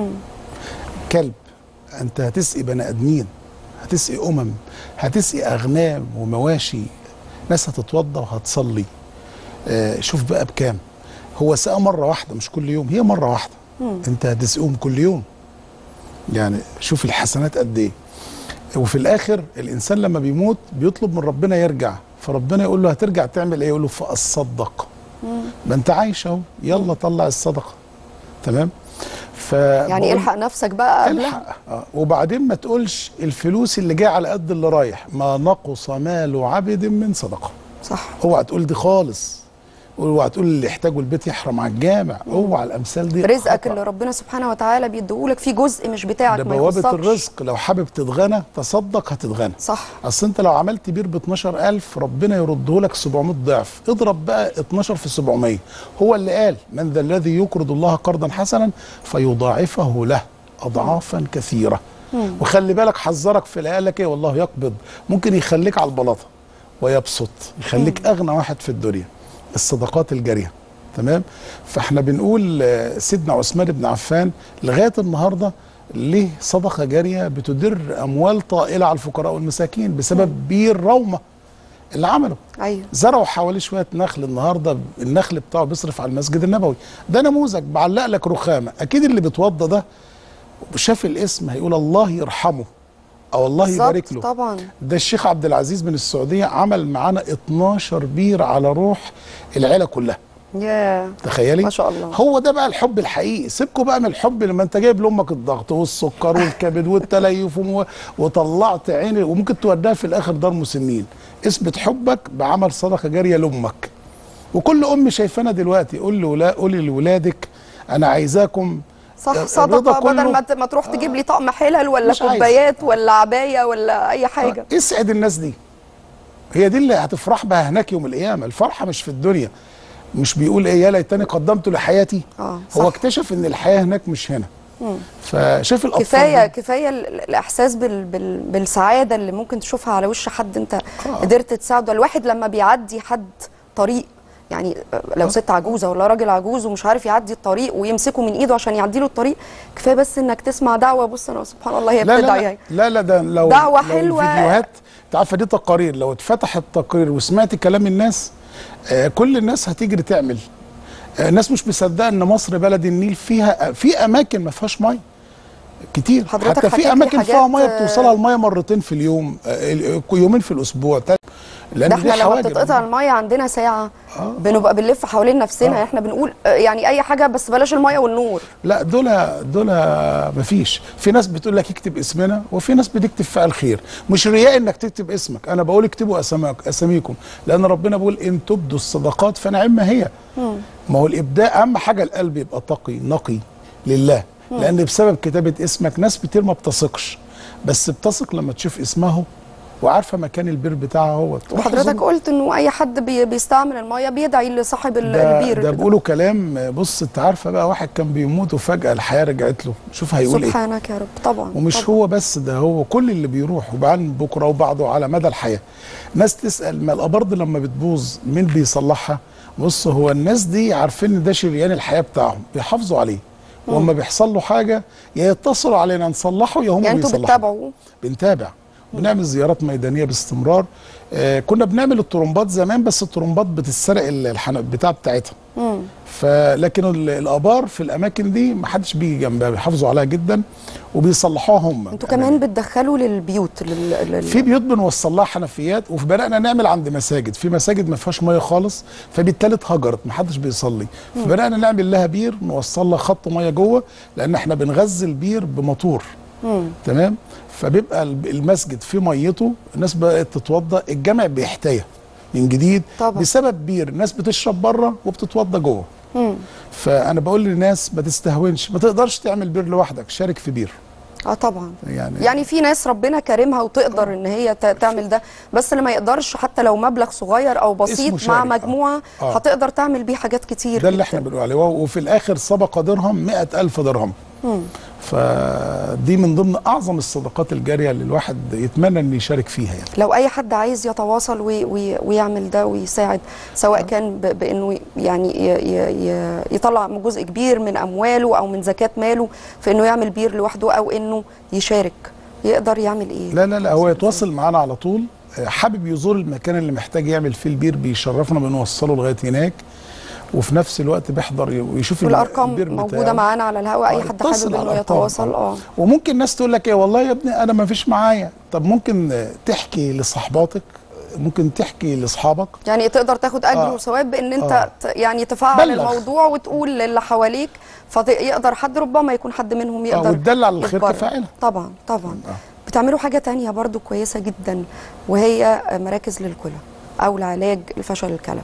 كلب انت هتسقي بني ادمين هتسقي امم هتسقي اغنام ومواشي ناس هتتوضى وهتصلي آه شوف بقى بكام هو سقى مره واحده مش كل يوم هي مره واحده انت هتسقيهم كل يوم يعني شوف الحسنات قد ايه وفي الاخر الانسان لما بيموت بيطلب من ربنا يرجع فربنا يقول له هترجع تعمل ايه يقول له فاصدق ما انت عايش اهو يلا طلع الصدقه تمام ف يعني الحق نفسك بقى قبلها الحق آه. وبعدين ما تقولش الفلوس اللي جايه على قد اللي رايح ما نقص مال عبد من صدقه صح اوعى تقول دي خالص اوعى تقول اللي يحتاجه البيت يحرم على الجامع اوعى الامثال دي رزقك خطأ. اللي ربنا سبحانه وتعالى بيديهولك في جزء مش بتاعك ده ما بوابه يخصكش. الرزق لو حابب تتغنى تصدق هتتغنى صح اصل انت لو عملت بير ب 12000 ربنا يرده لك 700 ضعف اضرب بقى 12 في 700 هو اللي قال من ذا الذي يقرض الله قرضا حسنا فيضاعفه له اضعافا كثيره وخلي بالك حذرك في الايه قال لك ايه والله يقبض ممكن يخليك على البلاطه ويبسط يخليك اغنى واحد في الدنيا الصدقات الجاريه تمام فاحنا بنقول آه، سيدنا عثمان بن عفان لغايه النهارده ليه صدقه جاريه بتدر اموال طائله على الفقراء والمساكين بسبب بير رومه اللي عمله ايوه زرعوا حواليه شويه نخل النهارده النخل بتاعه بيصرف على المسجد النبوي ده نموذج بعلق لك رخامه اكيد اللي بيتوضى ده شاف الاسم هيقول الله يرحمه او الله بالظبط، يبارك له طبعا ده الشيخ عبد العزيز من السعوديه عمل معانا 12 بير على روح العيله كلها يا تخيلي ما شاء الله. هو ده بقى الحب الحقيقي سيبكوا بقى من الحب لما انت جايب لامك الضغط والسكر والكبد والتليف وم- وطلعت عيني وممكن توديها في الاخر دار مسنين اثبت حبك بعمل صدقه جاريه لامك وكل ام شايفانا دلوقتي قول لولا قولي لولادك انا عايزاكم صح الرضا صدقه كله- بدل ما ت- ما تروح تجيب لي طقم حلل ولا مش عايز. كوبايات ولا عبايه ولا اي حاجه اسعد الناس دي هي دي اللي هتفرح بها هناك يوم القيامه الفرحه مش في الدنيا مش بيقول ايه يا ليتني قدمت لحياتي اه صح. هو اكتشف ان الحياه هناك مش هنا فشاف الاطفال كفايه دي. كفايه ال- ال- الاحساس بال بال بالسعاده اللي ممكن تشوفها على وش حد انت قدرت تساعده الواحد لما بيعدي حد طريق يعني لو ست عجوزه ولا راجل عجوز ومش عارف يعدي الطريق ويمسكه من ايده عشان يعدي له الطريق كفايه بس انك تسمع دعوه بص انا سبحان الله هي لا بتدعي لا هي. لا لا ده لو دعوة لو حلوة. الفيديوهات انت عارفه دي تقارير لو اتفتحت تقرير وسمعت كلام الناس آه كل الناس هتجري تعمل آه الناس مش مصدقه ان مصر بلد النيل فيها في اماكن ما فيهاش ميه كتير حضرتك حتى حكيت في لي اماكن فيها حاجات، ميه آه، بتوصلها الميه مرتين في اليوم آه ال- يومين في الاسبوع تل- لان ده دي احنا لما حواجب. بتتقطع الميه عندنا ساعه بنبقى بنلف حوالين نفسنا آه. احنا بنقول آه، يعني اي حاجه بس بلاش الميه والنور لا دول دول مفيش في ناس بتقول لك اكتب اسمنا وفي ناس بتكتب فعل خير مش رياء انك تكتب اسمك انا بقول اكتبوا اسماك اساميكم لان ربنا بيقول ان تبدوا الصدقات فنعم ما هي ما هو الابداع اهم حاجه القلب يبقى تقي نقي لله لان بسبب كتابه اسمك ناس كتير ما بتثقش بس بتثق لما تشوف اسمه وعارفه مكان البير بتاعها هو وحضرتك قلت انه اي حد بي بيستعمل الميه بيدعي لصاحب ال- ده, البير ده بيقولوا كلام بص انت عارفه بقى واحد كان بيموت وفجاه الحياه رجعت له شوف هيقول ايه سبحانك يا رب طبعا ومش طبعا. هو بس ده هو كل اللي بيروح وبعدين بكره وبعده على مدى الحياه ناس تسال ما الابار دي لما بتبوظ مين بيصلحها بص هو الناس دي عارفين ان ده شريان الحياه بتاعهم بيحافظوا عليه واما بيحصل له حاجه يا يتصلوا علينا نصلحه يا هم يعني انتوا بيصلحوا بتتابعوا بنتابع بنعمل زيارات ميدانيه باستمرار آه كنا بنعمل الطرمبات زمان بس الطرمبات بتتسرق ال- الحن... بتاع بتاعتها فلكن ال- الابار في الاماكن دي ما حدش بيجي جنبها بيحافظوا عليها جدا وبيصلحوها هم انتوا كمان بتدخلوا للبيوت لل... لل... في بيوت بنوصل لها حنفيات وبدانا نعمل عند مساجد في مساجد ما فيهاش ميه خالص فبالتالي اتهجرت ما حدش بيصلي فبدانا نعمل لها بير نوصل لها خط ميه جوه لان احنا بنغذي البير بموتور تمام فبيبقى الب- المسجد في ميته الناس بقت تتوضا الجامع بيحتيه من جديد طبعا. بسبب بير الناس بتشرب بره وبتتوضا جوه فانا بقول للناس ما تستهونش ما تقدرش تعمل بير لوحدك شارك في بير اه طبعا يعني يعني في ناس ربنا كرمها وتقدر ان هي ت- تعمل ده بس اللي ما يقدرش حتى لو مبلغ صغير او بسيط اسمه مع شارك، آه. مجموعه آه. هتقدر تعمل بيه حاجات كتير ده اللي جداً. احنا بنقول عليه وفي الاخر سبق درهم مئة ألف درهم فدي من ضمن اعظم الصدقات الجاريه اللي الواحد يتمنى ان يشارك فيها يعني لو اي حد عايز يتواصل وي وي ويعمل ده ويساعد سواء كان ب- بانه يعني ي- ي- ي- يطلع جزء كبير من امواله او من زكاه ماله في انه يعمل بير لوحده او انه يشارك يقدر يعمل ايه لا لا لا هو يتواصل معانا على طول حابب يزور المكان اللي محتاج يعمل فيه البير بيشرفنا بنوصله لغايه هناك وفي نفس الوقت بيحضر ويشوف الم- والارقام البير موجوده بتاعه. معانا على الهواء اي آه، حد اتصل حابب على انه الأرقام. يتواصل اه وممكن ناس تقول لك ايه والله يا ابني انا ما فيش معايا طب ممكن تحكي لصحباتك ممكن تحكي لاصحابك يعني تقدر تاخد اجر آه. وثواب بان انت آه. ت- يعني تفعل بلغ. الموضوع وتقول للي حواليك فيقدر حد ربما يكون حد منهم يقدر وتدل على الخير يتبرع. كفاعله. طبعا طبعا بتعملوا حاجه تانية برضو كويسه جدا وهي مراكز للكلى او لعلاج الفشل الكلوي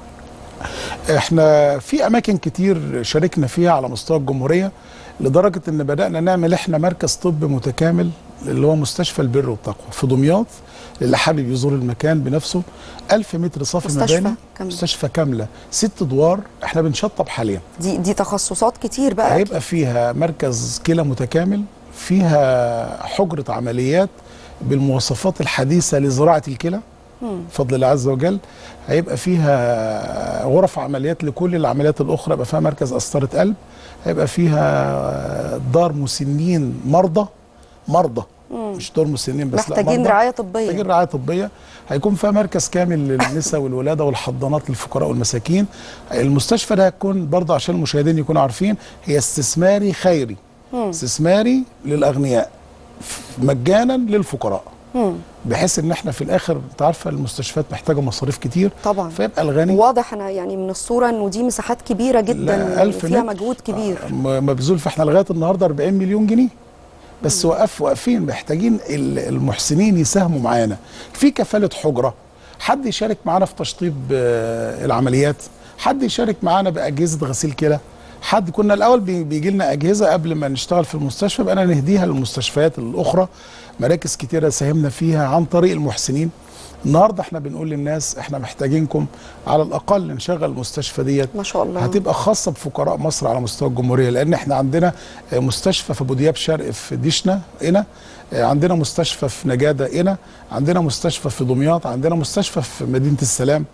احنا في اماكن كتير شاركنا فيها على مستوى الجمهوريه لدرجه ان بدانا نعمل احنا مركز طب متكامل اللي هو مستشفى البر والتقوى في دمياط اللي حابب يزور المكان بنفسه 1000 متر صافي مستشفى مباني كاملة. مستشفى كامله ست ادوار احنا بنشطب حاليا دي دي تخصصات كتير بقى هيبقى فيها مركز كلى متكامل فيها حجره عمليات بالمواصفات الحديثه لزراعه الكلى بفضل الله عز وجل هيبقى فيها غرف عمليات لكل العمليات الاخرى يبقى فيها مركز قسطره قلب هيبقى فيها دار مسنين مرضى مرضى مش دور مسنين بس لا محتاجين مرضى. رعاية طبية. محتاجين رعايه طبيه هيكون فيها مركز كامل للنساء والولاده والحضانات للفقراء والمساكين المستشفى ده هيكون برضه عشان المشاهدين يكونوا عارفين هي استثماري خيري استثماري للاغنياء مجانا للفقراء بحيث ان احنا في الاخر انت عارفه المستشفيات محتاجه مصاريف كتير طبعا فيبقى الغني واضح انا يعني من الصوره انه دي مساحات كبيره جدا لا، ألف وفيها متر. مجهود كبير م- مبذول فاحنا لغايه النهارده 40 مليون جنيه بس وقف واقفين محتاجين ال- المحسنين يساهموا معانا في كفاله حجره حد يشارك معانا في تشطيب آه، العمليات حد يشارك معانا باجهزه غسيل كلى حد كنا الاول بي- بيجي لنا اجهزه قبل ما نشتغل في المستشفى بقينا نهديها للمستشفيات الاخرى مراكز كتيره ساهمنا فيها عن طريق المحسنين النهارده احنا بنقول للناس احنا محتاجينكم على الاقل نشغل المستشفى ديت ما شاء الله هتبقى خاصه بفقراء مصر على مستوى الجمهوريه لان احنا عندنا آه، مستشفى في ابو دياب شرق في ديشنا هنا آه، عندنا مستشفى في نجاده هنا عندنا مستشفى في دمياط عندنا مستشفى في مدينه السلام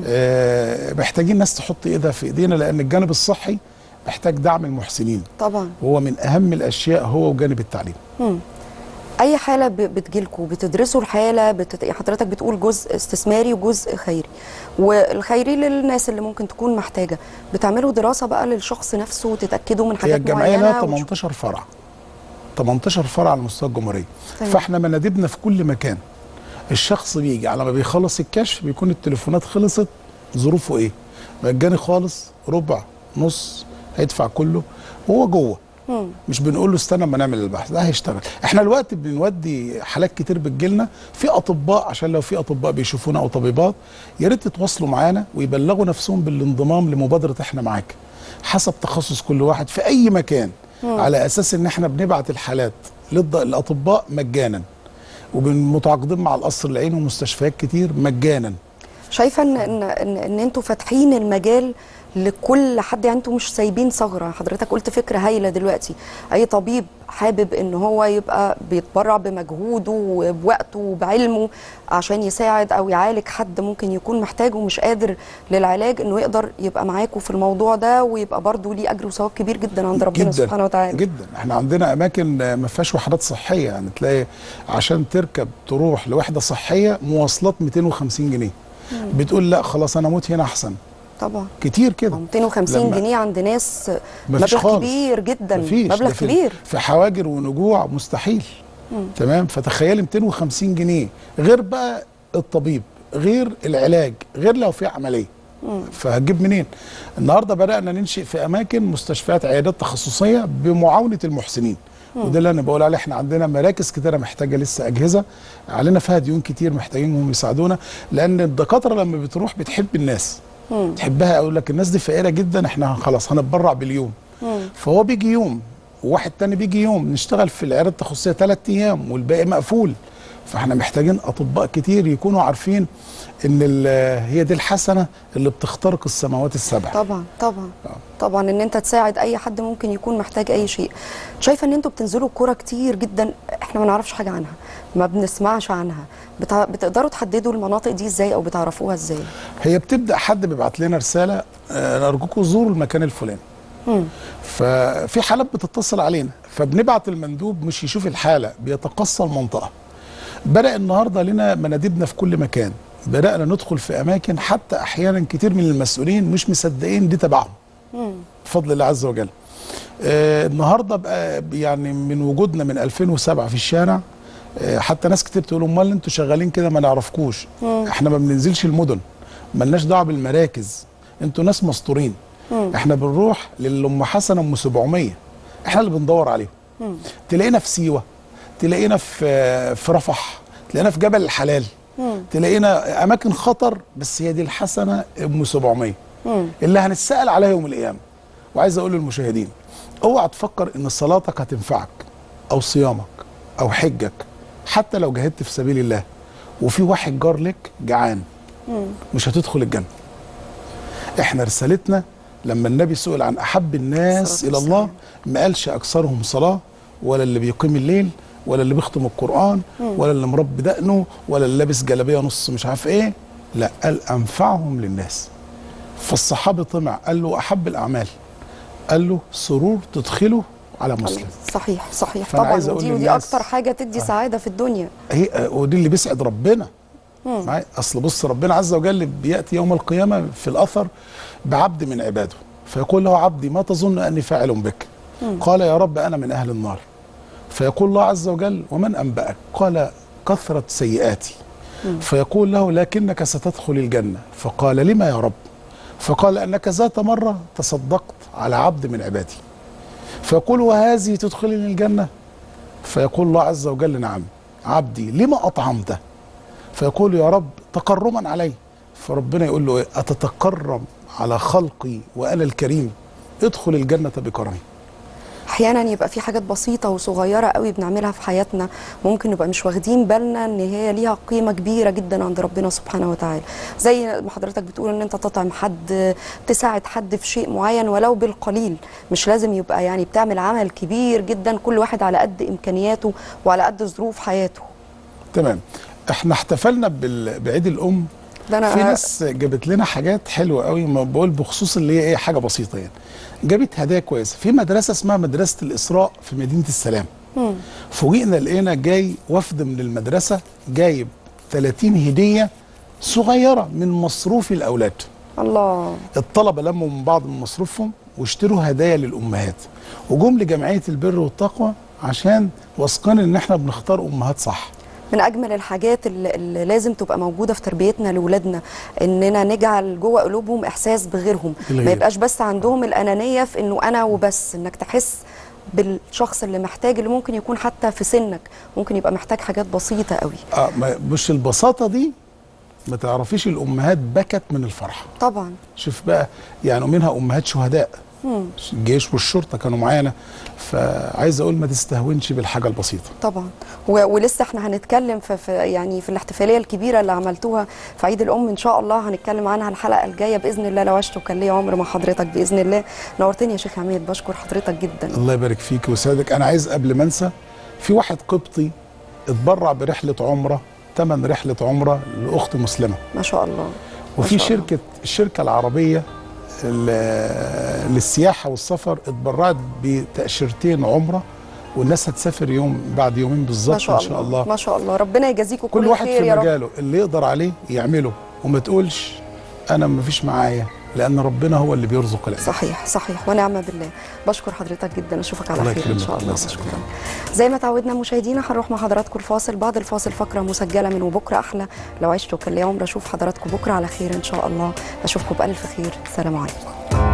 آه، محتاجين ناس تحط ايدها في ايدينا لان الجانب الصحي محتاج دعم المحسنين طبعا وهو من اهم الاشياء هو وجانب التعليم اي حاله ب- بتجيلكوا بتدرسوا الحاله بتت... حضرتك بتقول جزء استثماري وجزء خيري والخيري للناس اللي ممكن تكون محتاجه بتعملوا دراسه بقى للشخص نفسه وتتاكدوا من هي حاجات الجمعيه معينه لها وتش- 18 فرع 18 فرع على مستوى الجمهوريه تمام. فاحنا مناديبنا في كل مكان الشخص بيجي على ما بيخلص الكشف بيكون التليفونات خلصت ظروفه ايه مجاني خالص ربع نص هيدفع كله وهو جوه مش بنقول له استنى اما نعمل البحث ده هيشتغل احنا الوقت بنودي حالات كتير بتجيلنا في اطباء عشان لو في اطباء بيشوفونا او طبيبات يا ريت تتواصلوا معانا ويبلغوا نفسهم بالانضمام لمبادره احنا معاك حسب تخصص كل واحد في اي مكان على اساس ان احنا بنبعت الحالات للض- للاطباء مجانا ومتعاقدين مع القصر العيني ومستشفيات كتير مجانا شايفه ان ان ان, إن انتوا فاتحين المجال لكل حد يعني انتوا مش سايبين ثغره حضرتك قلت فكره هايله دلوقتي اي طبيب حابب ان هو يبقى بيتبرع بمجهوده وبوقته وبعلمه عشان يساعد او يعالج حد ممكن يكون محتاج ومش قادر للعلاج انه يقدر يبقى معاكم في الموضوع ده ويبقى برضه ليه اجر وثواب كبير جدا عند ربنا جدا سبحانه وتعالى جدا احنا عندنا اماكن آه، ما فيهاش وحدات صحيه يعني تلاقي عشان تركب تروح لوحده صحيه مواصلات 250 جنيه بتقول لا خلاص انا اموت هنا احسن طبعا كتير كده 250 لما- جنيه عند ناس مفيش مبلغ خالص. كبير جدا مفيش ده مبلغ في- كبير في حواجر ونجوع مستحيل تمام فتخيلي 250 جنيه غير بقى الطبيب غير العلاج غير لو في عمليه فهتجيب منين النهارده بدانا ننشئ في اماكن مستشفيات عيادات تخصصيه بمعاونه المحسنين وده اللي انا بقول عليه احنا عندنا مراكز كتيره محتاجه لسه اجهزه علينا فيها ديون كتير محتاجينهم يساعدونا لان الدكاتره لما بتروح بتحب الناس تحبها اقول لك الناس دي فقيره جدا احنا خلاص هنتبرع باليوم فهو بيجي يوم وواحد تاني بيجي يوم نشتغل في العياده التخصصيه ثلاث ايام والباقي مقفول فاحنا محتاجين اطباء كتير يكونوا عارفين ان ال- هي دي الحسنه اللي بتخترق السماوات السبع طبعا طبعا طبعا ان انت تساعد اي حد ممكن يكون محتاج اي شيء شايفه ان انتوا بتنزلوا كوره كتير جدا احنا ما نعرفش حاجه عنها ما بنسمعش عنها بتع... بتقدروا تحددوا المناطق دي ازاي او بتعرفوها ازاي هي بتبدا حد بيبعت لنا رساله آه، ارجوكم زوروا المكان الفلاني ففي حالات بتتصل علينا فبنبعت المندوب مش يشوف الحاله بيتقصى المنطقه بدا النهارده لنا مناديبنا في كل مكان بدانا ندخل في اماكن حتى احيانا كتير من المسؤولين مش مصدقين دي تبعهم بفضل الله عز وجل آه النهارده بقى يعني من وجودنا من 2007 في الشارع آه حتى ناس كتير تقول امال انتوا شغالين كده ما نعرفكوش احنا ما بننزلش المدن ملناش دعوه بالمراكز انتوا ناس مسطورين احنا بنروح للام حسن ام 700 احنا اللي بندور عليهم تلاقينا في سيوه تلاقينا في في رفح تلاقينا في جبل الحلال تلاقينا اماكن خطر بس هي دي الحسنه ام 700 اللي هنتسال عليها يوم القيامه وعايز اقول للمشاهدين اوعى تفكر ان صلاتك هتنفعك او صيامك او حجك حتى لو جاهدت في سبيل الله وفي واحد جار لك جعان مش هتدخل الجنه احنا رسالتنا لما النبي سئل عن احب الناس الصلاة الى الله ما قالش اكثرهم صلاه ولا اللي بيقيم الليل ولا اللي بيختم القران ولا اللي مربي دقنه ولا اللي لابس جلابيه نص مش عارف ايه لا قال انفعهم للناس فالصحابي طمع قال له احب الاعمال قال له سرور تدخله على مسلم صحيح صحيح فأنا طبعا عايز أقول ودي ودي للناس- اكتر حاجه تدي سعاده في الدنيا هي آه، ودي اللي بيسعد ربنا معايا؟ اصل بص ربنا عز وجل بياتي يوم القيامه في الاثر بعبد من عباده فيقول له عبدي ما تظن اني فاعل بك قال يا رب انا من اهل النار فيقول الله عز وجل ومن انباك قال كثره سيئاتي فيقول له لكنك ستدخل الجنه فقال لما يا رب فقال انك ذات مره تصدقت على عبد من عبادي فيقول وهذه تدخلني الجنه فيقول الله عز وجل نعم عبدي لما أطعمته فيقول يا رب تكرما علي فربنا يقول له إيه؟ أتتكرم على خلقي وأنا الكريم ادخل الجنة بكرمي احيانا يبقى في حاجات بسيطه وصغيره قوي بنعملها في حياتنا ممكن نبقى مش واخدين بالنا ان هي ليها قيمه كبيره جدا عند ربنا سبحانه وتعالى زي ما حضرتك بتقول ان انت تطعم حد تساعد حد في شيء معين ولو بالقليل مش لازم يبقى يعني بتعمل عمل كبير جدا كل واحد على قد امكانياته وعلى قد ظروف حياته تمام احنا احتفلنا بال- بعيد الأم ده انا في ناس جابت لنا حاجات حلوه قوي ما بقول بخصوص اللي هي ايه حاجه بسيطه يعني جابت هدايا كويسه في مدرسه اسمها مدرسه الاسراء في مدينه السلام فوجئنا لقينا جاي وفد من المدرسه جايب 30 هديه صغيره من مصروف الاولاد الله الطلبه لموا من بعض من مصروفهم واشتروا هدايا للامهات وجم لجمعيه البر والتقوى عشان واثقين ان احنا بنختار امهات صح من اجمل الحاجات اللي, اللي لازم تبقى موجوده في تربيتنا لاولادنا اننا نجعل جوه قلوبهم احساس بغيرهم بالغير. ما يبقاش بس عندهم الانانيه في انه انا وبس انك تحس بالشخص اللي محتاج اللي ممكن يكون حتى في سنك ممكن يبقى محتاج حاجات بسيطه قوي اه ما- مش البساطه دي ما تعرفيش الامهات بكت من الفرحه طبعا شوف بقى يعني منها امهات شهداء الجيش والشرطه كانوا معانا فعايز اقول ما تستهونش بالحاجه البسيطه طبعا و- ولسه احنا هنتكلم في, في يعني في الاحتفاليه الكبيره اللي عملتوها في عيد الام ان شاء الله هنتكلم عنها الحلقه الجايه باذن الله لو عشت وكان لي عمر مع حضرتك باذن الله نورتني يا شيخ عماد بشكر حضرتك جدا الله يبارك فيك ويسعدك انا عايز قبل ما انسى في واحد قبطي اتبرع برحله عمره ثمن رحله عمره لاخت مسلمه ما شاء الله وفي شاء الله. شركه الشركه العربيه ل- للسياحه والسفر اتبرعت بتاشيرتين عمره والناس هتسافر يوم بعد يومين ما بالظبط شاء ان شاء الله ما شاء الله ربنا يجازيكم كل, كل واحد خير في يا رب مجاله اللي يقدر عليه يعمله وما تقولش انا ما فيش معايا لان ربنا هو اللي بيرزق العباد صحيح صحيح ونعم بالله بشكر حضرتك جدا اشوفك على الله خير ان يكرمك، شاء الله الله يسعدك. بشكرك زي ما تعودنا مشاهدينا هنروح مع حضراتكم الفاصل بعد الفاصل فقره مسجله من وبكره احلى لو عشت وكان لي عمر اشوف حضراتكم بكره على خير ان شاء الله اشوفكم بالف خير سلام عليكم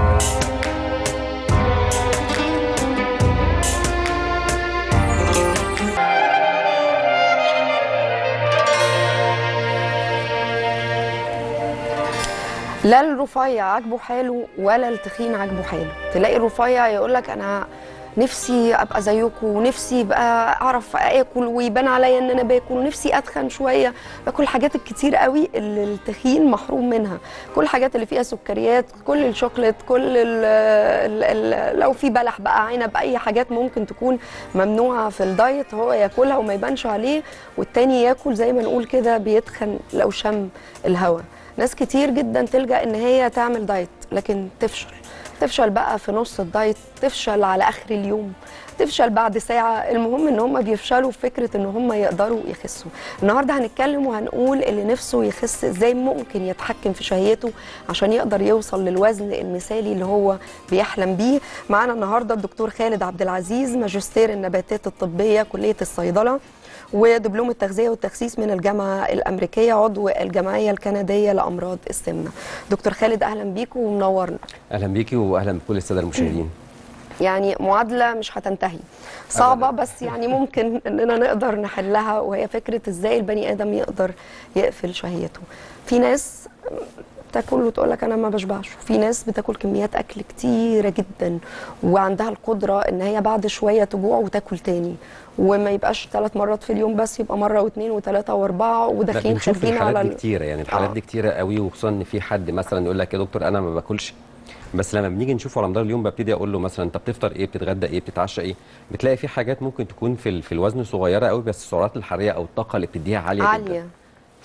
لا الرفيع عاجبه حاله ولا التخين عاجبه حاله تلاقي الرفيع يقول لك انا نفسي ابقى زيكم ونفسي ابقى اعرف اكل ويبان عليا ان انا باكل ونفسي اتخن شويه باكل الحاجات الكتير قوي اللي التخين محروم منها كل الحاجات اللي فيها سكريات كل الشوكليت كل ال ال ال لو في بلح بقى عنب اي حاجات ممكن تكون ممنوعه في الدايت هو ياكلها وما يبانش عليه والتاني ياكل زي ما نقول كده بيتخن لو شم الهواء ناس كتير جدا تلجا ان هي تعمل دايت لكن تفشل تفشل بقى في نص الدايت تفشل على اخر اليوم تفشل بعد ساعة المهم ان هم بيفشلوا في فكرة ان هم يقدروا يخسوا النهاردة هنتكلم وهنقول اللي نفسه يخس ازاي ممكن يتحكم في شهيته عشان يقدر يوصل للوزن المثالي اللي هو بيحلم بيه معانا النهاردة الدكتور خالد عبد العزيز ماجستير النباتات الطبية كلية الصيدلة ودبلوم التغذيه والتخسيس من الجامعه الامريكيه عضو الجمعيه الكنديه لامراض السمنه دكتور خالد اهلا بيك ومنورنا اهلا بيكي واهلا بكل الساده المشاهدين يعني معادله مش هتنتهي صعبه بس يعني ممكن اننا نقدر نحلها وهي فكره ازاي البني ادم يقدر يقفل شهيته في ناس تاكل وتقول لك انا ما بشبعش في ناس بتاكل كميات اكل كتيره جدا وعندها القدره ان هي بعد شويه تجوع وتاكل تاني وما يبقاش ثلاث مرات في اليوم بس يبقى مره واثنين وثلاثه واربعه لا، وداخلين بنشوف خارجين الحالات على دي ال- كتيره يعني الحالات آه. دي كتيره قوي وخصوصا ان في حد مثلا يقول لك يا دكتور انا ما باكلش بس لما بنيجي نشوفه على مدار اليوم ببتدي اقول له مثلا انت بتفطر ايه بتتغدى ايه بتتعشى ايه بتلاقي في حاجات ممكن تكون في ال- في الوزن صغيره قوي بس السعرات الحراريه او الطاقه اللي بتديها عاليه, جدا عاليه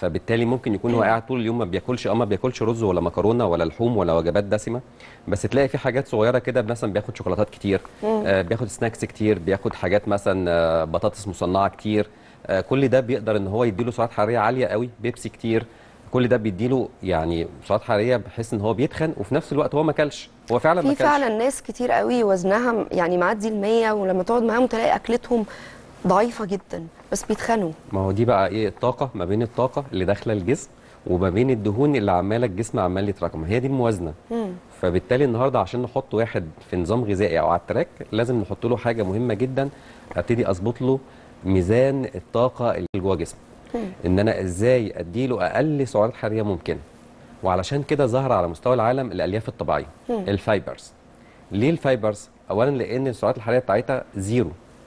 فبالتالي ممكن يكون هو قاعد طول اليوم ما بياكلش اه ما بياكلش رز ولا مكرونه ولا لحوم ولا وجبات دسمه بس تلاقي في حاجات صغيره كده مثلا بياخد شوكولاتات كتير آه بياخد سناكس كتير بياخد حاجات مثلا آه بطاطس مصنعه كتير آه كل ده بيقدر ان هو يديله سعرات حراريه عاليه قوي بيبسي كتير كل ده بيديله يعني سعرات حراريه بحيث ان هو بيتخن وفي نفس الوقت هو ما اكلش هو فعلا ما في اكلش فعلا ناس كتير قوي وزنها م- يعني معدي ال 100 ولما تقعد معاهم تلاقي اكلتهم ضعيفه جدا بس بيتخنوا ما هو دي بقى ايه الطاقه ما بين الطاقه اللي داخله الجسم وما بين الدهون اللي عماله الجسم عمال يتراكم هي دي الموازنه فبالتالي النهارده عشان نحط واحد في نظام غذائي او على التراك لازم نحط له حاجه مهمه جدا ابتدي اظبط له ميزان الطاقه اللي جوه جسمه ان انا ازاي اديله اقل سعرات حراريه ممكنه وعلشان كده ظهر على مستوى العالم الالياف الطبيعيه الفايبرز ليه الفايبرز اولا لان السعرات الحراريه بتاعتها زيرو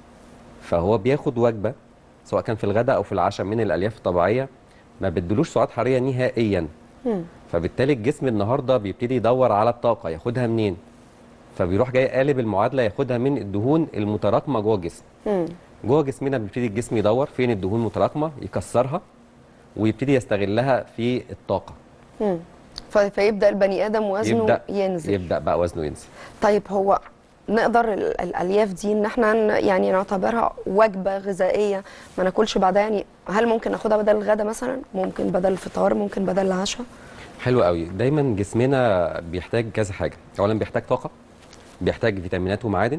فهو بياخد وجبه سواء كان في الغداء او في العشاء من الالياف الطبيعيه ما بدلوش سعرات حراريه نهائيا فبالتالي الجسم النهارده بيبتدي يدور على الطاقه ياخدها منين فبيروح جاي قالب المعادله ياخدها من الدهون المتراكمه جوه الجسم جوه جسمنا بيبتدي الجسم يدور فين الدهون المتراكمه يكسرها ويبتدي يستغلها في الطاقه ف- فيبدا البني ادم وزنه يبدا ينزل يبدا بقى وزنه ينزل طيب هو نقدر ال- الالياف دي ان احنا ن- يعني نعتبرها وجبه غذائيه ما ناكلش بعدها يعني هل ممكن ناخدها بدل الغداء مثلا ممكن بدل الفطار ممكن بدل العشاء حلو قوي دايما جسمنا بيحتاج كذا حاجه اولا بيحتاج طاقه بيحتاج فيتامينات ومعادن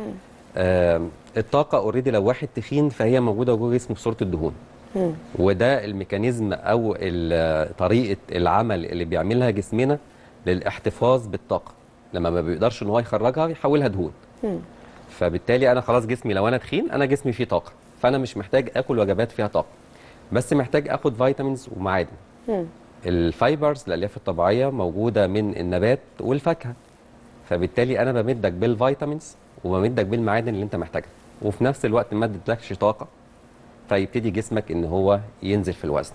آه الطاقه اوريدي لو واحد تخين فهي موجوده جوه جسمه في صوره الدهون وده الميكانيزم او ال- طريقه العمل اللي بيعملها جسمنا للاحتفاظ بالطاقه لما ما بيقدرش ان هو يخرجها يحولها دهون فبالتالي انا خلاص جسمي لو انا تخين انا جسمي فيه طاقه فانا مش محتاج اكل وجبات فيها طاقه بس محتاج اخد فيتامينز ومعادن الفايبرز الالياف الطبيعيه موجوده من النبات والفاكهه فبالتالي انا بمدك بالفيتامينز وبمدك بالمعادن اللي انت محتاجها وفي نفس الوقت ما اديتلكش طاقه فيبتدي جسمك ان هو ينزل في الوزن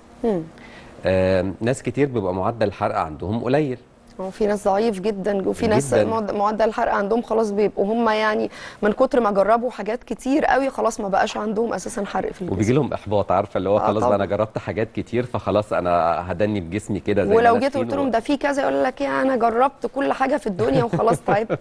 آم، ناس كتير بيبقى معدل الحرق عندهم قليل هو في ناس ضعيف جدا وفي ناس جداً. معد- معدل الحرق عندهم خلاص بيبقوا هم يعني من كتر ما جربوا حاجات كتير قوي خلاص ما بقاش عندهم اساسا حرق في الجسم وبيجي لهم احباط عارفه اللي هو آه خلاص بقى انا طبعاً. جربت حاجات كتير فخلاص انا هدني بجسمي كده زي ما ولو أنا جيت تخين قلت و- لهم ده في كذا يقول لك يا انا جربت كل حاجه في الدنيا وخلاص تعبت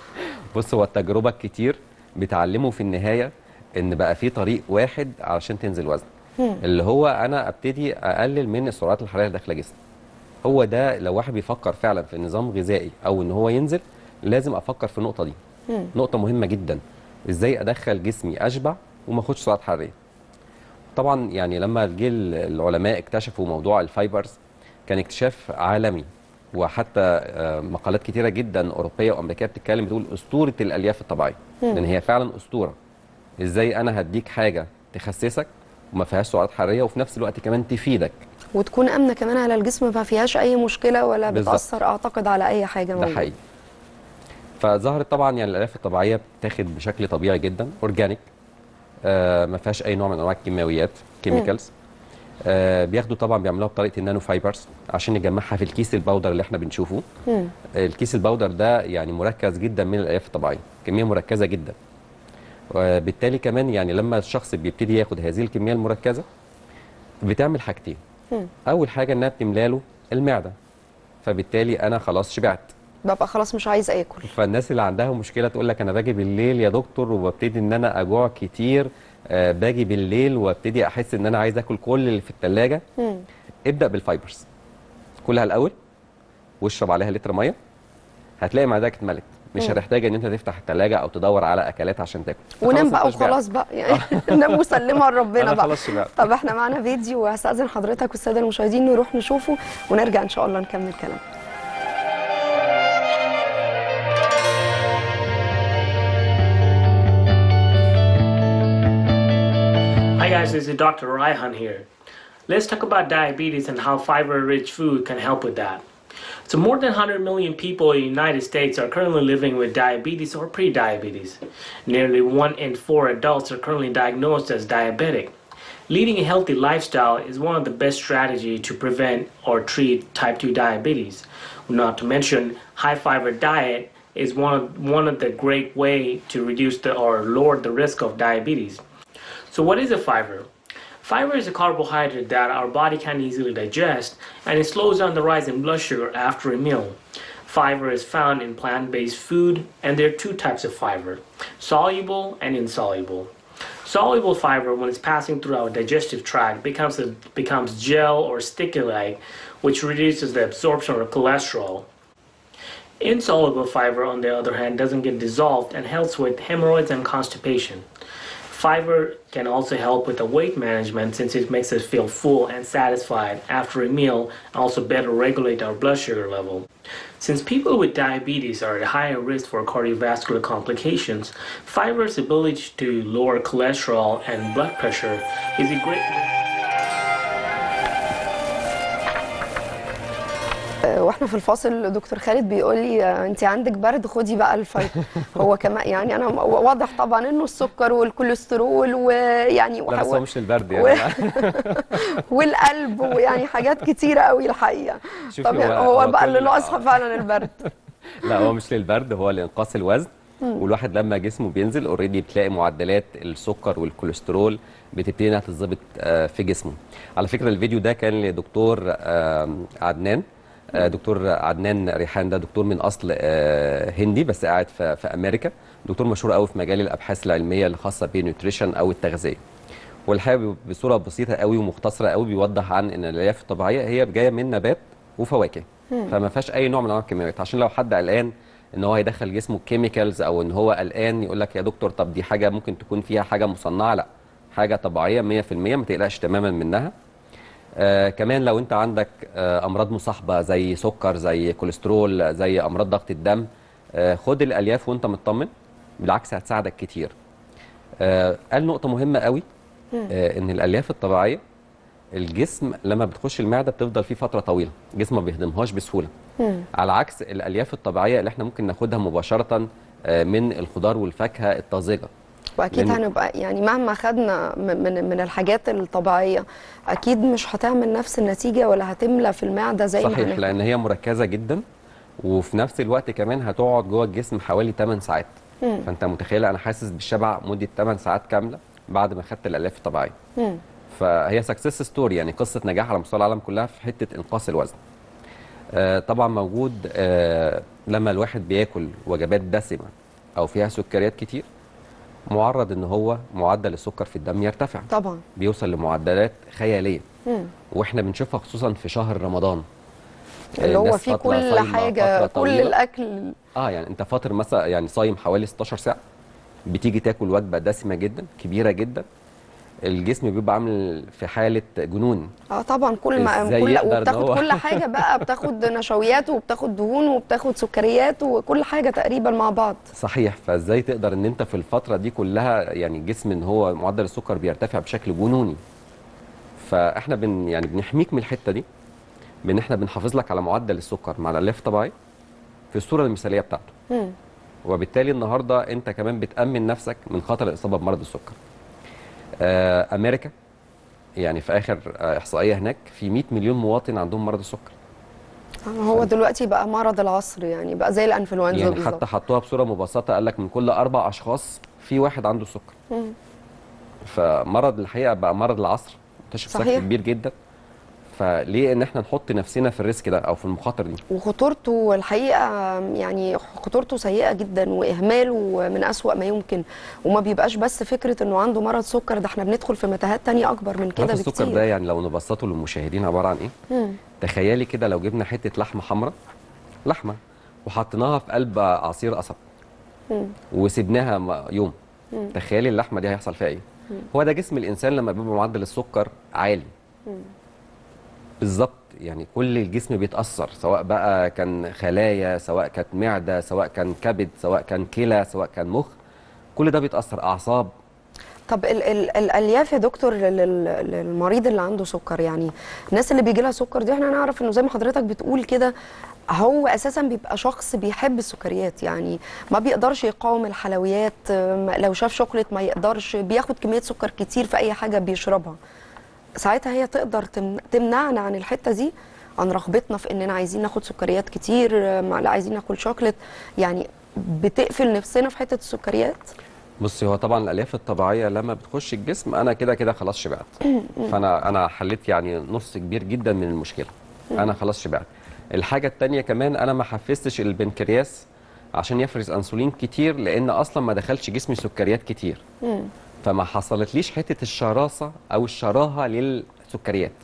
بص هو التجربه الكتير بتعلمه في النهايه ان بقى في طريق واحد علشان تنزل وزن اللي هو انا ابتدي اقلل من السعرات الحراريه اللي داخله جسمي هو ده لو واحد بيفكر فعلا في نظام غذائي او ان هو ينزل لازم افكر في النقطه دي نقطه مهمه جدا ازاي ادخل جسمي اشبع وما اخدش سعرات حراريه طبعا يعني لما جه العلماء اكتشفوا موضوع الفايبرز كان اكتشاف عالمي وحتى آه، مقالات كتيره جدا اوروبيه وامريكيه بتتكلم بتقول اسطوره الالياف الطبيعيه لان هي فعلا اسطوره ازاي انا هديك حاجه تخسسك وما فيهاش سعرات حراريه وفي نفس الوقت كمان تفيدك وتكون امنه كمان على الجسم ما فيهاش اي مشكله ولا بالظبط. بتاثر اعتقد على اي حاجه ده موجودة. حقيقي فظهرت طبعا يعني الالياف الطبيعيه بتاخد بشكل طبيعي جدا اورجانيك آه ما فيهاش اي نوع من انواع الكيماويات كيميكالز آه بياخدوا طبعا بيعملوها بطريقه النانو فايبرز عشان نجمعها في الكيس الباودر اللي احنا بنشوفه مم. الكيس الباودر ده يعني مركز جدا من الالياف الطبيعيه كميه مركزه جدا وبالتالي كمان يعني لما الشخص بيبتدي ياخد هذه الكميه المركزه بتعمل حاجتين مم. اول حاجه انها بتملى له المعده فبالتالي انا خلاص شبعت ببقى خلاص مش عايز اكل فالناس اللي عندها مشكله تقول لك انا باجي بالليل يا دكتور وببتدي ان انا اجوع كتير آه باجي بالليل وابتدي احس ان انا عايز اكل كل اللي في الثلاجه مم. ابدا بالفايبرز كلها الاول واشرب عليها لتر ميه هتلاقي معدتك اتملت مش هتحتاج ان انت تفتح الثلاجه او تدور على اكلات عشان تاكل ونام خلاص بقى أنت شبعت. وخلاص بقى يعني نام وسلمها لربنا انا بقى خلاص شبعت طب احنا معانا فيديو وهستأذن حضرتك والسادة المشاهدين نروح نشوفه ونرجع ان شاء الله نكمل كلام Hi guys, this is Dr. Raihan here. Let's talk about diabetes and how fiber-rich food can help with that. So more than 100 million people in the United States are currently living with diabetes or pre-diabetes. Nearly 1 in 4 adults are currently diagnosed as diabetic. Leading a healthy lifestyle is one of the best strategies to prevent or treat type 2 diabetes. Not to mention, high fiber diet is one of, one of the great way to reduce the or lower the risk of diabetes. So what is a fiber? Fiber is a carbohydrate that our body can easily digest, and it slows down the rise in blood sugar after a meal. Fiber is found in plant based food, and there are two types of fiber soluble and insoluble. Soluble fiber, when it's passing through our digestive tract, becomes, a, becomes gel or sticky like, which reduces the absorption of cholesterol. Insoluble fiber, on the other hand, doesn't get dissolved and helps with hemorrhoids and constipation. Fiber can also help with the weight management since it makes us feel full and satisfied after a meal and also better regulate our blood sugar level. Since people with diabetes are at higher risk for cardiovascular complications, fiber's ability to lower cholesterol and blood pressure is a great آه، واحنا في الفاصل دكتور خالد بيقول لي آه، انت عندك برد خدي بقى الفايبر هو كمان يعني انا واضح طبعا انه السكر والكوليسترول ويعني لا بس هو مش للبرد و- يعني والقلب ويعني حاجات كتيره قوي الحقيقه شوفي طب هو- هو, هو بقى كل- اللي ناقصها فعلا البرد لا هو مش للبرد هو لانقاص الوزن مم. والواحد لما جسمه بينزل اوريدي بتلاقي معدلات السكر والكوليسترول بتبتدي انها تتظبط آه، في جسمه على فكره الفيديو ده كان لدكتور آه، عدنان آه، دكتور عدنان ريحان ده دكتور من اصل آه، هندي بس قاعد في في امريكا دكتور مشهور قوي في مجال الابحاث العلميه الخاصه بالنيوتريشن او التغذيه والحقيقه بصوره بسيطه قوي ومختصره قوي بيوضح عن ان الالياف الطبيعيه هي جايه من نبات وفواكه مم. فما فيهاش اي نوع من انواع الكيماويات عشان لو حد قلقان ان هو هيدخل جسمه كيميكالز او ان هو قلقان يقول لك يا دكتور طب دي حاجه ممكن تكون فيها حاجه مصنعه لا حاجه طبيعيه 100% ما تقلقش تماما منها آه كمان لو انت عندك آه امراض مصاحبه زي سكر زي كوليسترول زي امراض ضغط الدم آه خد الالياف وانت مطمن بالعكس هتساعدك كتير آه قال نقطه مهمه قوي آه ان الالياف الطبيعيه الجسم لما بتخش المعده بتفضل فيه فتره طويله الجسم ما بيهضمهاش بسهوله على عكس الالياف الطبيعيه اللي احنا ممكن ناخدها مباشره آه، من الخضار والفاكهه الطازجه واكيد لأن- هنبقى يعني مهما خدنا م- من من الحاجات الطبيعيه اكيد مش هتعمل نفس النتيجه ولا هتملى في المعده زي ما صحيح هناخد. لان هي مركزه جدا وفي نفس الوقت كمان هتقعد جوه الجسم حوالي 8 ساعات مم. فانت متخيله انا حاسس بالشبع مده 8 ساعات كامله بعد ما خدت الالياف الطبيعيه مم. فهي سكسس ستوري يعني قصه نجاح على مستوى العالم كلها في حته انقاص الوزن آه طبعا موجود آه لما الواحد بياكل وجبات دسمه او فيها سكريات كتير معرض ان هو معدل السكر في الدم يرتفع طبعا بيوصل لمعدلات خياليه مم. واحنا بنشوفها خصوصا في شهر رمضان اللي هو الناس فيه فاطرة كل صايمة حاجه فترة كل طويلة. الاكل اه يعني انت فاطر مثلا يعني صايم حوالي 16 ساعه بتيجي تاكل وجبه دسمه جدا كبيره جدا الجسم بيبقى عامل في حاله جنون اه طبعا كل ما إزاي كل يقدر إن وبتاخد هو- كل حاجه بقى بتاخد نشويات وبتاخد دهون وبتاخد سكريات وكل حاجه تقريبا مع بعض صحيح فازاي تقدر ان انت في الفتره دي كلها يعني الجسم ان هو معدل السكر بيرتفع بشكل جنوني فاحنا بن يعني بنحميك من الحته دي بان احنا بنحافظ لك على معدل السكر مع الالياف الطبيعيه في الصوره المثاليه بتاعته مم. وبالتالي النهارده انت كمان بتامن نفسك من خطر الاصابه بمرض السكر. آه امريكا يعني في اخر آه احصائيه هناك في 100 مليون مواطن عندهم مرض السكر. هو دلوقتي بقى مرض العصر يعني بقى زي الانفلونزا يعني بالظبط حتى حطوها بصوره مبسطه قال لك من كل اربع اشخاص في واحد عنده سكر. مم. فمرض الحقيقه بقى مرض العصر منتشر بشكل صحيح. كبير جدا. فليه ان احنا نحط نفسنا في الريسك ده او في المخاطر دي؟ وخطورته الحقيقه يعني خطورته سيئه جدا واهماله من أسوأ ما يمكن وما بيبقاش بس فكره انه عنده مرض سكر ده احنا بندخل في متاهات تانية اكبر من كده مرض السكر بكتير ده يعني لو نبسطه للمشاهدين عباره عن ايه؟ مم. تخيلي كده لو جبنا حته لحمه حمراء لحمه وحطيناها في قلب عصير قصب مم. وسبناها م- يوم مم. تخيلي اللحمه دي هيحصل فيها ايه مم. هو ده جسم الانسان لما بيبقى معدل السكر عالي مم. بالظبط يعني كل الجسم بيتاثر سواء بقى كان خلايا سواء كانت معده سواء كان كبد سواء كان كلى سواء كان مخ كل ده بيتاثر اعصاب طب ال ال الالياف يا دكتور لل- لل- للمريض اللي عنده سكر يعني الناس اللي بيجي لها سكر دي احنا نعرف انه زي ما حضرتك بتقول كده هو اساسا بيبقى شخص بيحب السكريات يعني ما بيقدرش يقاوم الحلويات أم، لو شاف شوكليت ما يقدرش بياخد كميه سكر كتير في اي حاجه بيشربها ساعتها هي تقدر تمن- تمنعنا عن الحته دي عن رغبتنا في اننا عايزين ناخد سكريات كتير أم، لا عايزين ناكل شوكليت يعني بتقفل نفسنا في حته السكريات بصي هو طبعا الالياف الطبيعيه لما بتخش الجسم انا كده كده خلاص شبعت فانا انا حليت يعني نص كبير جدا من المشكله انا خلاص شبعت الحاجه الثانيه كمان انا ما حفزتش البنكرياس عشان يفرز انسولين كتير لان اصلا ما دخلش جسمي سكريات كتير فما حصلتليش حته الشراسه او الشراهه للسكريات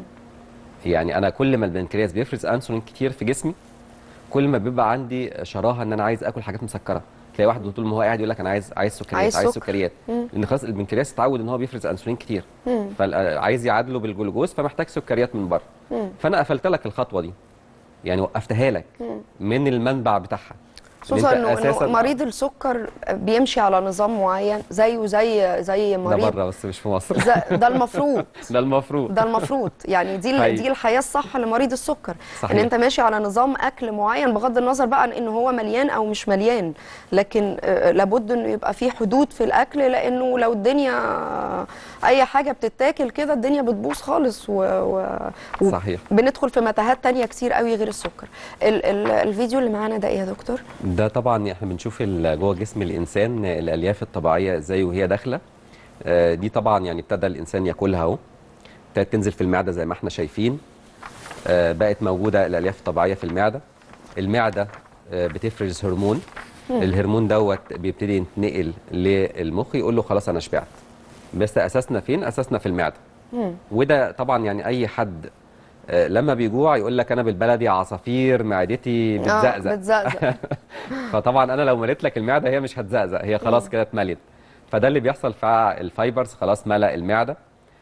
يعني انا كل ما البنكرياس بيفرز انسولين كتير في جسمي كل ما بيبقى عندي شراهه ان انا عايز اكل حاجات مسكره تلاقي واحد طول ما هو قاعد يقول لك انا عايز عايز سكريات عايز عايز, سكر. سكريات مم. لان خلاص البنكرياس اتعود ان هو بيفرز انسولين كتير مم. فعايز يعادله بالجلوكوز فمحتاج سكريات من بره مم. فانا قفلت لك الخطوه دي يعني وقفتها لك مم. من المنبع بتاعها خصوصا اللي انه إنه مريض السكر بيمشي على نظام معين زيه زي زي ده مريض بره بس مش في مصر ز- ده المفروض ده المفروض ده المفروض يعني دي ال- حقيقي. دي الحياه الصح لمريض السكر صحيح. ان انت ماشي على نظام اكل معين بغض النظر بقى عن انه هو مليان او مش مليان لكن آه، لابد انه يبقى في حدود في الاكل لانه لو الدنيا اي حاجه بتتاكل كده الدنيا بتبوظ خالص و... و... و... صحيح بندخل في متاهات تانية كتير قوي غير السكر ال... ال... الفيديو اللي معانا ده ايه يا دكتور ده طبعا احنا بنشوف ال- جوه جسم الانسان الالياف الطبيعيه ازاي وهي داخله آه، دي طبعا يعني ابتدى الانسان ياكلها اهو ابتدت تنزل في المعده زي ما احنا شايفين آه، بقت موجوده الالياف الطبيعيه في المعده المعده آه، بتفرز هرمون مم. الهرمون دوت بيبتدي ينتقل للمخ يقول له خلاص انا شبعت بس اساسنا فين اساسنا في المعده وده طبعا يعني اي حد آه، لما بيجوع يقول لك انا بالبلدي عصافير معدتي آه، بتزقزق بتزقزق فطبعا انا لو مليت لك المعده هي مش هتزقزق هي خلاص كده اتملت فده اللي بيحصل في الفايبرز خلاص ملأ المعده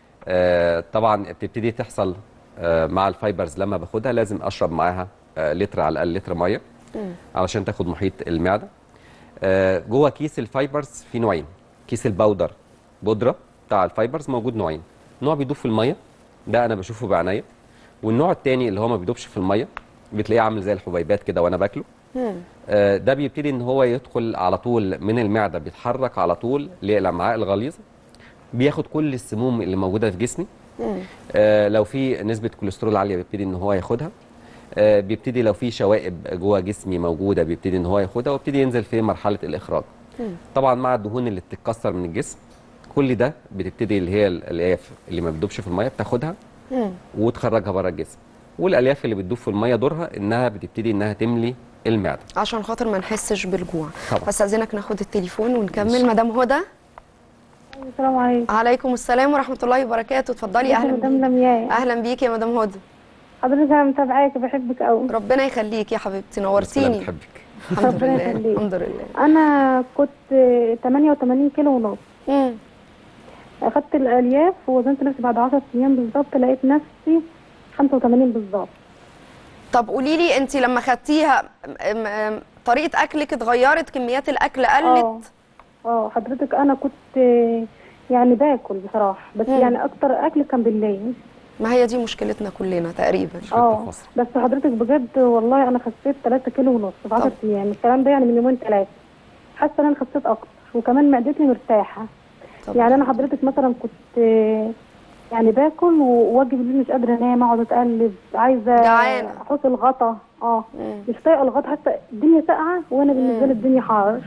آه، طبعا بتبتدي تحصل آه، مع الفايبرز لما باخدها لازم اشرب معاها آه، لتر على الاقل لتر ميه علشان تاخد محيط المعده آه، جوه كيس الفايبرز في نوعين كيس الباودر بودره بتاع الفايبرز موجود نوعين نوع بيدوب في الميه ده انا بشوفه بعينيا والنوع التاني اللي هو ما بيدوبش في الميه بتلاقيه عامل زي الحبيبات كده وانا باكله آه، ده بيبتدي ان هو يدخل على طول من المعده بيتحرك على طول للامعاء الغليظه بياخد كل السموم اللي موجوده في جسمي آه، لو في نسبه كوليسترول عاليه بيبتدي ان هو ياخدها آه، بيبتدي لو في شوائب جوه جسمي موجوده بيبتدي ان هو ياخدها ويبتدي ينزل في مرحله الاخراج طبعا مع الدهون اللي بتتكسر من الجسم كل ده بتبتدي اللي هي الالياف اللي ما بتدوبش في الميه بتاخدها وتخرجها بره الجسم والالياف اللي بتدوب في الميه دورها انها بتبتدي انها تملي المعده عشان خاطر ما نحسش بالجوع طبعا. بس اذنك ناخد التليفون ونكمل مدام هدى السلام عليكم عليكم السلام ورحمه الله وبركاته اتفضلي اهلا مدام بيكي. لمياء اهلا بيكي يا مدام هدى حضرتك انا متابعاك بحبك قوي ربنا يخليك يا حبيبتي نورتيني بحبك الحمد ربنا لله يخليك. الحمد لله انا كنت 88 كيلو ونص اخدت الالياف ووزنت نفسي بعد 10 ايام بالظبط لقيت نفسي 85 بالظبط طب قولي لي انت لما خدتيها م- م- طريقه اكلك اتغيرت كميات الاكل اه قلت اه حضرتك انا كنت آه، يعني باكل بصراحه بس مم. يعني اكتر اكل كان بالليل ما هي دي مشكلتنا كلنا تقريبا اه بس حضرتك بجد والله انا خسيت 3 كيلو ونص في 10 ايام الكلام ده يعني من يومين ثلاثه حاسه ان انا خسيت اكتر وكمان معدتي مرتاحه يعني انا حضرتك مثلا كنت آه، يعني باكل واجي بالليل مش قادره انام اقعد اتقلب عايزه جعانة. احط الغطا اه مش طايقه الغطا حتى الدنيا ساقعه وانا بالنسبه لي الدنيا حار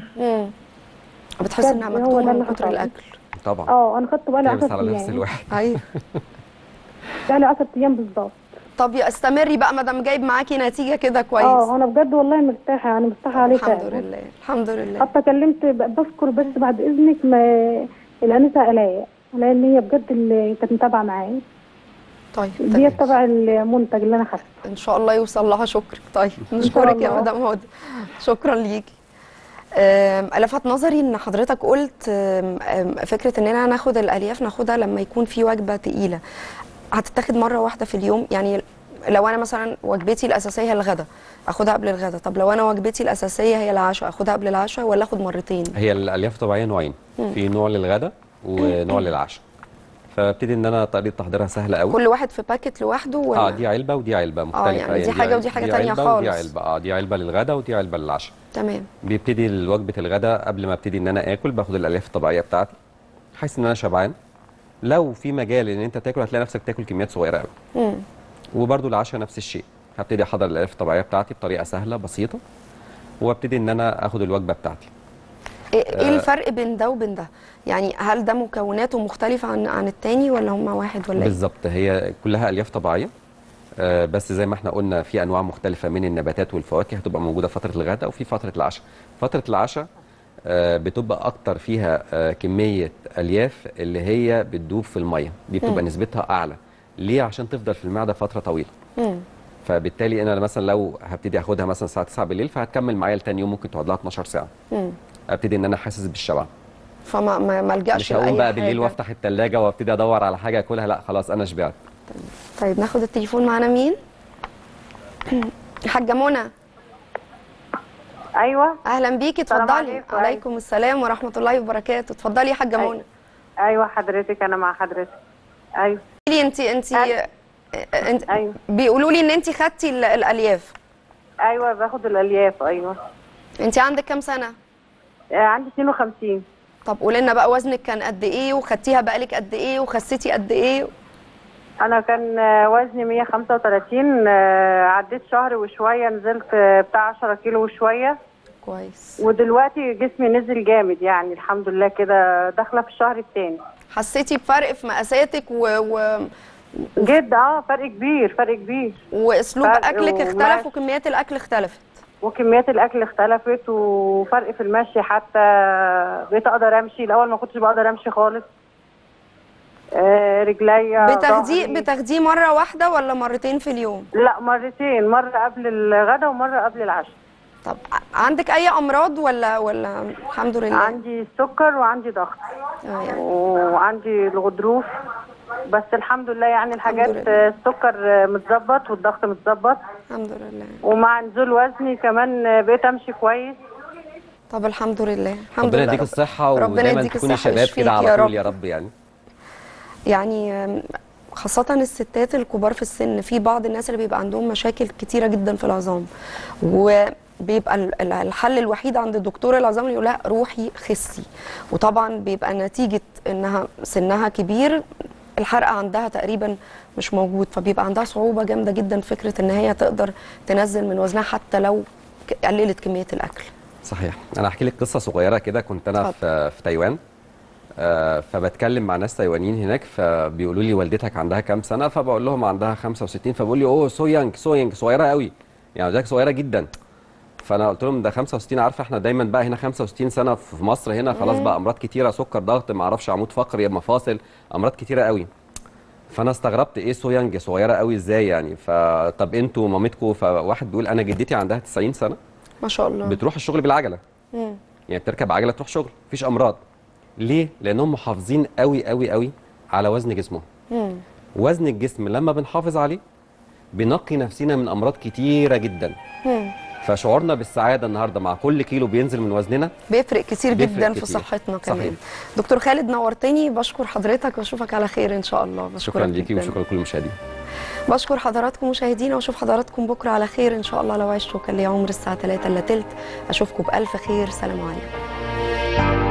بتحس انها بجد هو مكتومه ده من اللي كتر حصل. الاكل طبعا اه انا خدت بقالي بس 10 على نفس ايام الواحد ايوه بقالي 10 ايام بالظبط طب يا استمري بقى ما دام جايب معاكي نتيجه كده كويس اه انا بجد والله مرتاحه يعني مرتاحه عليه الحمد فعلا. لله الحمد لله حتى كلمت ب- بذكر بس بعد اذنك ما الانسه الاء لان هي بجد اللي كانت متابعه معايا طيب دي تبع المنتج اللي انا خدته ان شاء الله يوصل لها شكرك طيب شاء نشكرك يا الله. مدام هدى شكرا ليكي أم، لفت نظري ان حضرتك قلت أم، أم، فكره اننا ناخد الالياف ناخدها لما يكون في وجبه تقيله هتتاخد مره واحده في اليوم يعني لو انا مثلا وجبتي الاساسيه هي الغداء اخدها قبل الغداء طب لو انا وجبتي الاساسيه هي العشاء اخدها قبل العشاء ولا اخد مرتين هي الالياف الطبيعيه نوعين مم. في نوع للغداء ونوع للعشاء فابتدي ان انا طريقه تحضيرها سهله قوي كل واحد في باكت لوحده ولا اه دي علبه ودي علبه مختلفه يعني دي حاجة ودي حاجة تانية علبة ودي خالص. علبه اه دي علبه للغداء ودي علبه للعشاء تمام بيبتدي وجبه الغداء قبل ما ابتدي ان انا اكل باخد الالياف الطبيعيه بتاعتي حاسس ان انا شبعان لو في مجال ان انت تاكل هتلاقي نفسك تاكل كميات صغيره قوي مم. وبرده العشاء نفس الشيء هبتدي احضر الالياف الطبيعيه بتاعتي بطريقه سهله بسيطه وابتدي ان انا اخد الوجبه بتاعتي ايه إيه آه. الفرق بين ده وبين ده يعني هل ده مكوناته مختلفه عن عن التاني ولا هما واحد ولا ايه بالظبط هي كلها الياف طبيعيه آه، بس زي ما احنا قلنا في انواع مختلفه من النباتات والفواكه هتبقى موجوده فتره الغداء وفي فتره العشاء فتره العشاء آه، بتبقى اكتر فيها آه، كميه الياف اللي هي بتدوب في الميه دي بتبقى مم. نسبتها اعلى ليه عشان تفضل في المعده فتره طويله مم. فبالتالي انا مثلا لو هبتدي اخدها مثلا الساعه 9 بالليل فهتكمل معايا لتاني يوم ممكن تقعد لها 12 ساعه مم. ابتدي ان انا حاسس بالشبع فما ما ما الجاش مش هقوم لأي بقى بالليل حاجة. وافتح الثلاجه وابتدي ادور على حاجه اكلها لا خلاص انا شبعت طيب ناخد التليفون معانا مين حاجه منى ايوه اهلا بيكي السلام اتفضلي عليكم. عليكم السلام ورحمه الله وبركاته اتفضلي يا حاجه منى ايوه حضرتك انا مع حضرتك ايوه لي انت انت انت بيقولوا لي ان انت خدتي ال- الالياف ايوه باخد الالياف ايوه انت عندك كام سنه آه، عندي 52 طب قولي لنا بقى وزنك كان قد ايه وخدتيها بقالك قد ايه وخسيتي قد ايه انا كان آه، وزني 135 آه، عديت شهر وشويه نزلت آه، بتاع 10 كيلو وشويه كويس ودلوقتي جسمي نزل جامد يعني الحمد لله كده داخله في الشهر الثاني حسيتي بفرق في مقاساتك و, و... جدا اه فرق كبير فرق كبير واسلوب فرق اكلك ومشي. اختلف وكميات الاكل اختلفت وكميات الاكل اختلفت وفرق في المشي حتى بقيت اقدر امشي الاول ما كنتش بقدر امشي خالص آه، رجليا بتاخديه ظهري. بتاخديه مره واحده ولا مرتين في اليوم لا مرتين مره قبل الغداء ومره قبل العشاء طب عندك اي امراض ولا ولا الحمد لله عندي سكر وعندي ضغط وعندي الغضروف بس الحمد لله يعني الحاجات لله. السكر آه، متظبط والضغط متظبط الحمد لله ومع نزول وزني كمان آه، بقيت امشي كويس طب الحمد لله الحمد ربنا لله يديك رب- الصحه ربنا ودايما يديك تكوني الصحة شباب ويشفيك كده على يا طول رب. يا رب يعني يعني آم، خاصة الستات الكبار في السن في بعض الناس اللي بيبقى عندهم مشاكل كتيرة جدا في العظام وبيبقى ال- ال- الحل الوحيد عند دكتور العظام اللي يقول لها روحي خسي وطبعا بيبقى نتيجة انها سنها كبير الحرق عندها تقريبا مش موجود فبيبقى عندها صعوبة جامدة جدا في فكرة ان هي تقدر تنزل من وزنها حتى لو ك- قللت كمية الاكل صحيح انا هحكي لك قصه صغيره كده كنت انا في في تايوان آه، فبتكلم مع ناس تايوانيين هناك فبيقولوا لي والدتك عندها كام سنه فبقول لهم عندها 65 فبقول لي اوه سو يانج سو يانج صغيره قوي يعني والدتك صغيره جدا فانا قلت لهم ده 65 عارفه احنا دايما بقى هنا 65 سنه في مصر هنا خلاص مم. بقى امراض كتيره سكر ضغط ما اعرفش عمود فقري مفاصل امراض كتيره قوي فانا استغربت ايه سو يانج صغيره قوي ازاي يعني فطب انتوا مامتكم فواحد بيقول انا جدتي عندها 90 سنه ما شاء الله بتروح الشغل بالعجله مم. يعني بتركب عجله تروح شغل مفيش امراض ليه لانهم محافظين قوي قوي قوي على وزن جسمهم مم. وزن الجسم لما بنحافظ عليه بنقي نفسنا من امراض كتيره جدا مم. فشعورنا بالسعاده النهارده مع كل كيلو بينزل من وزننا بيفرق كتير بيفرق جدا في كتير. صحتنا كمان صحيح. دكتور خالد نورتني بشكر حضرتك واشوفك على خير ان شاء الله بشكرك شكرا ليكي جداً. وشكرا لكل المشاهدين بشكر حضراتكم مشاهدينا واشوف حضراتكم بكره على خير ان شاء الله لو عشتوا كان لي عمر الساعه 3 الا تلت اشوفكم بالف خير سلام عليكم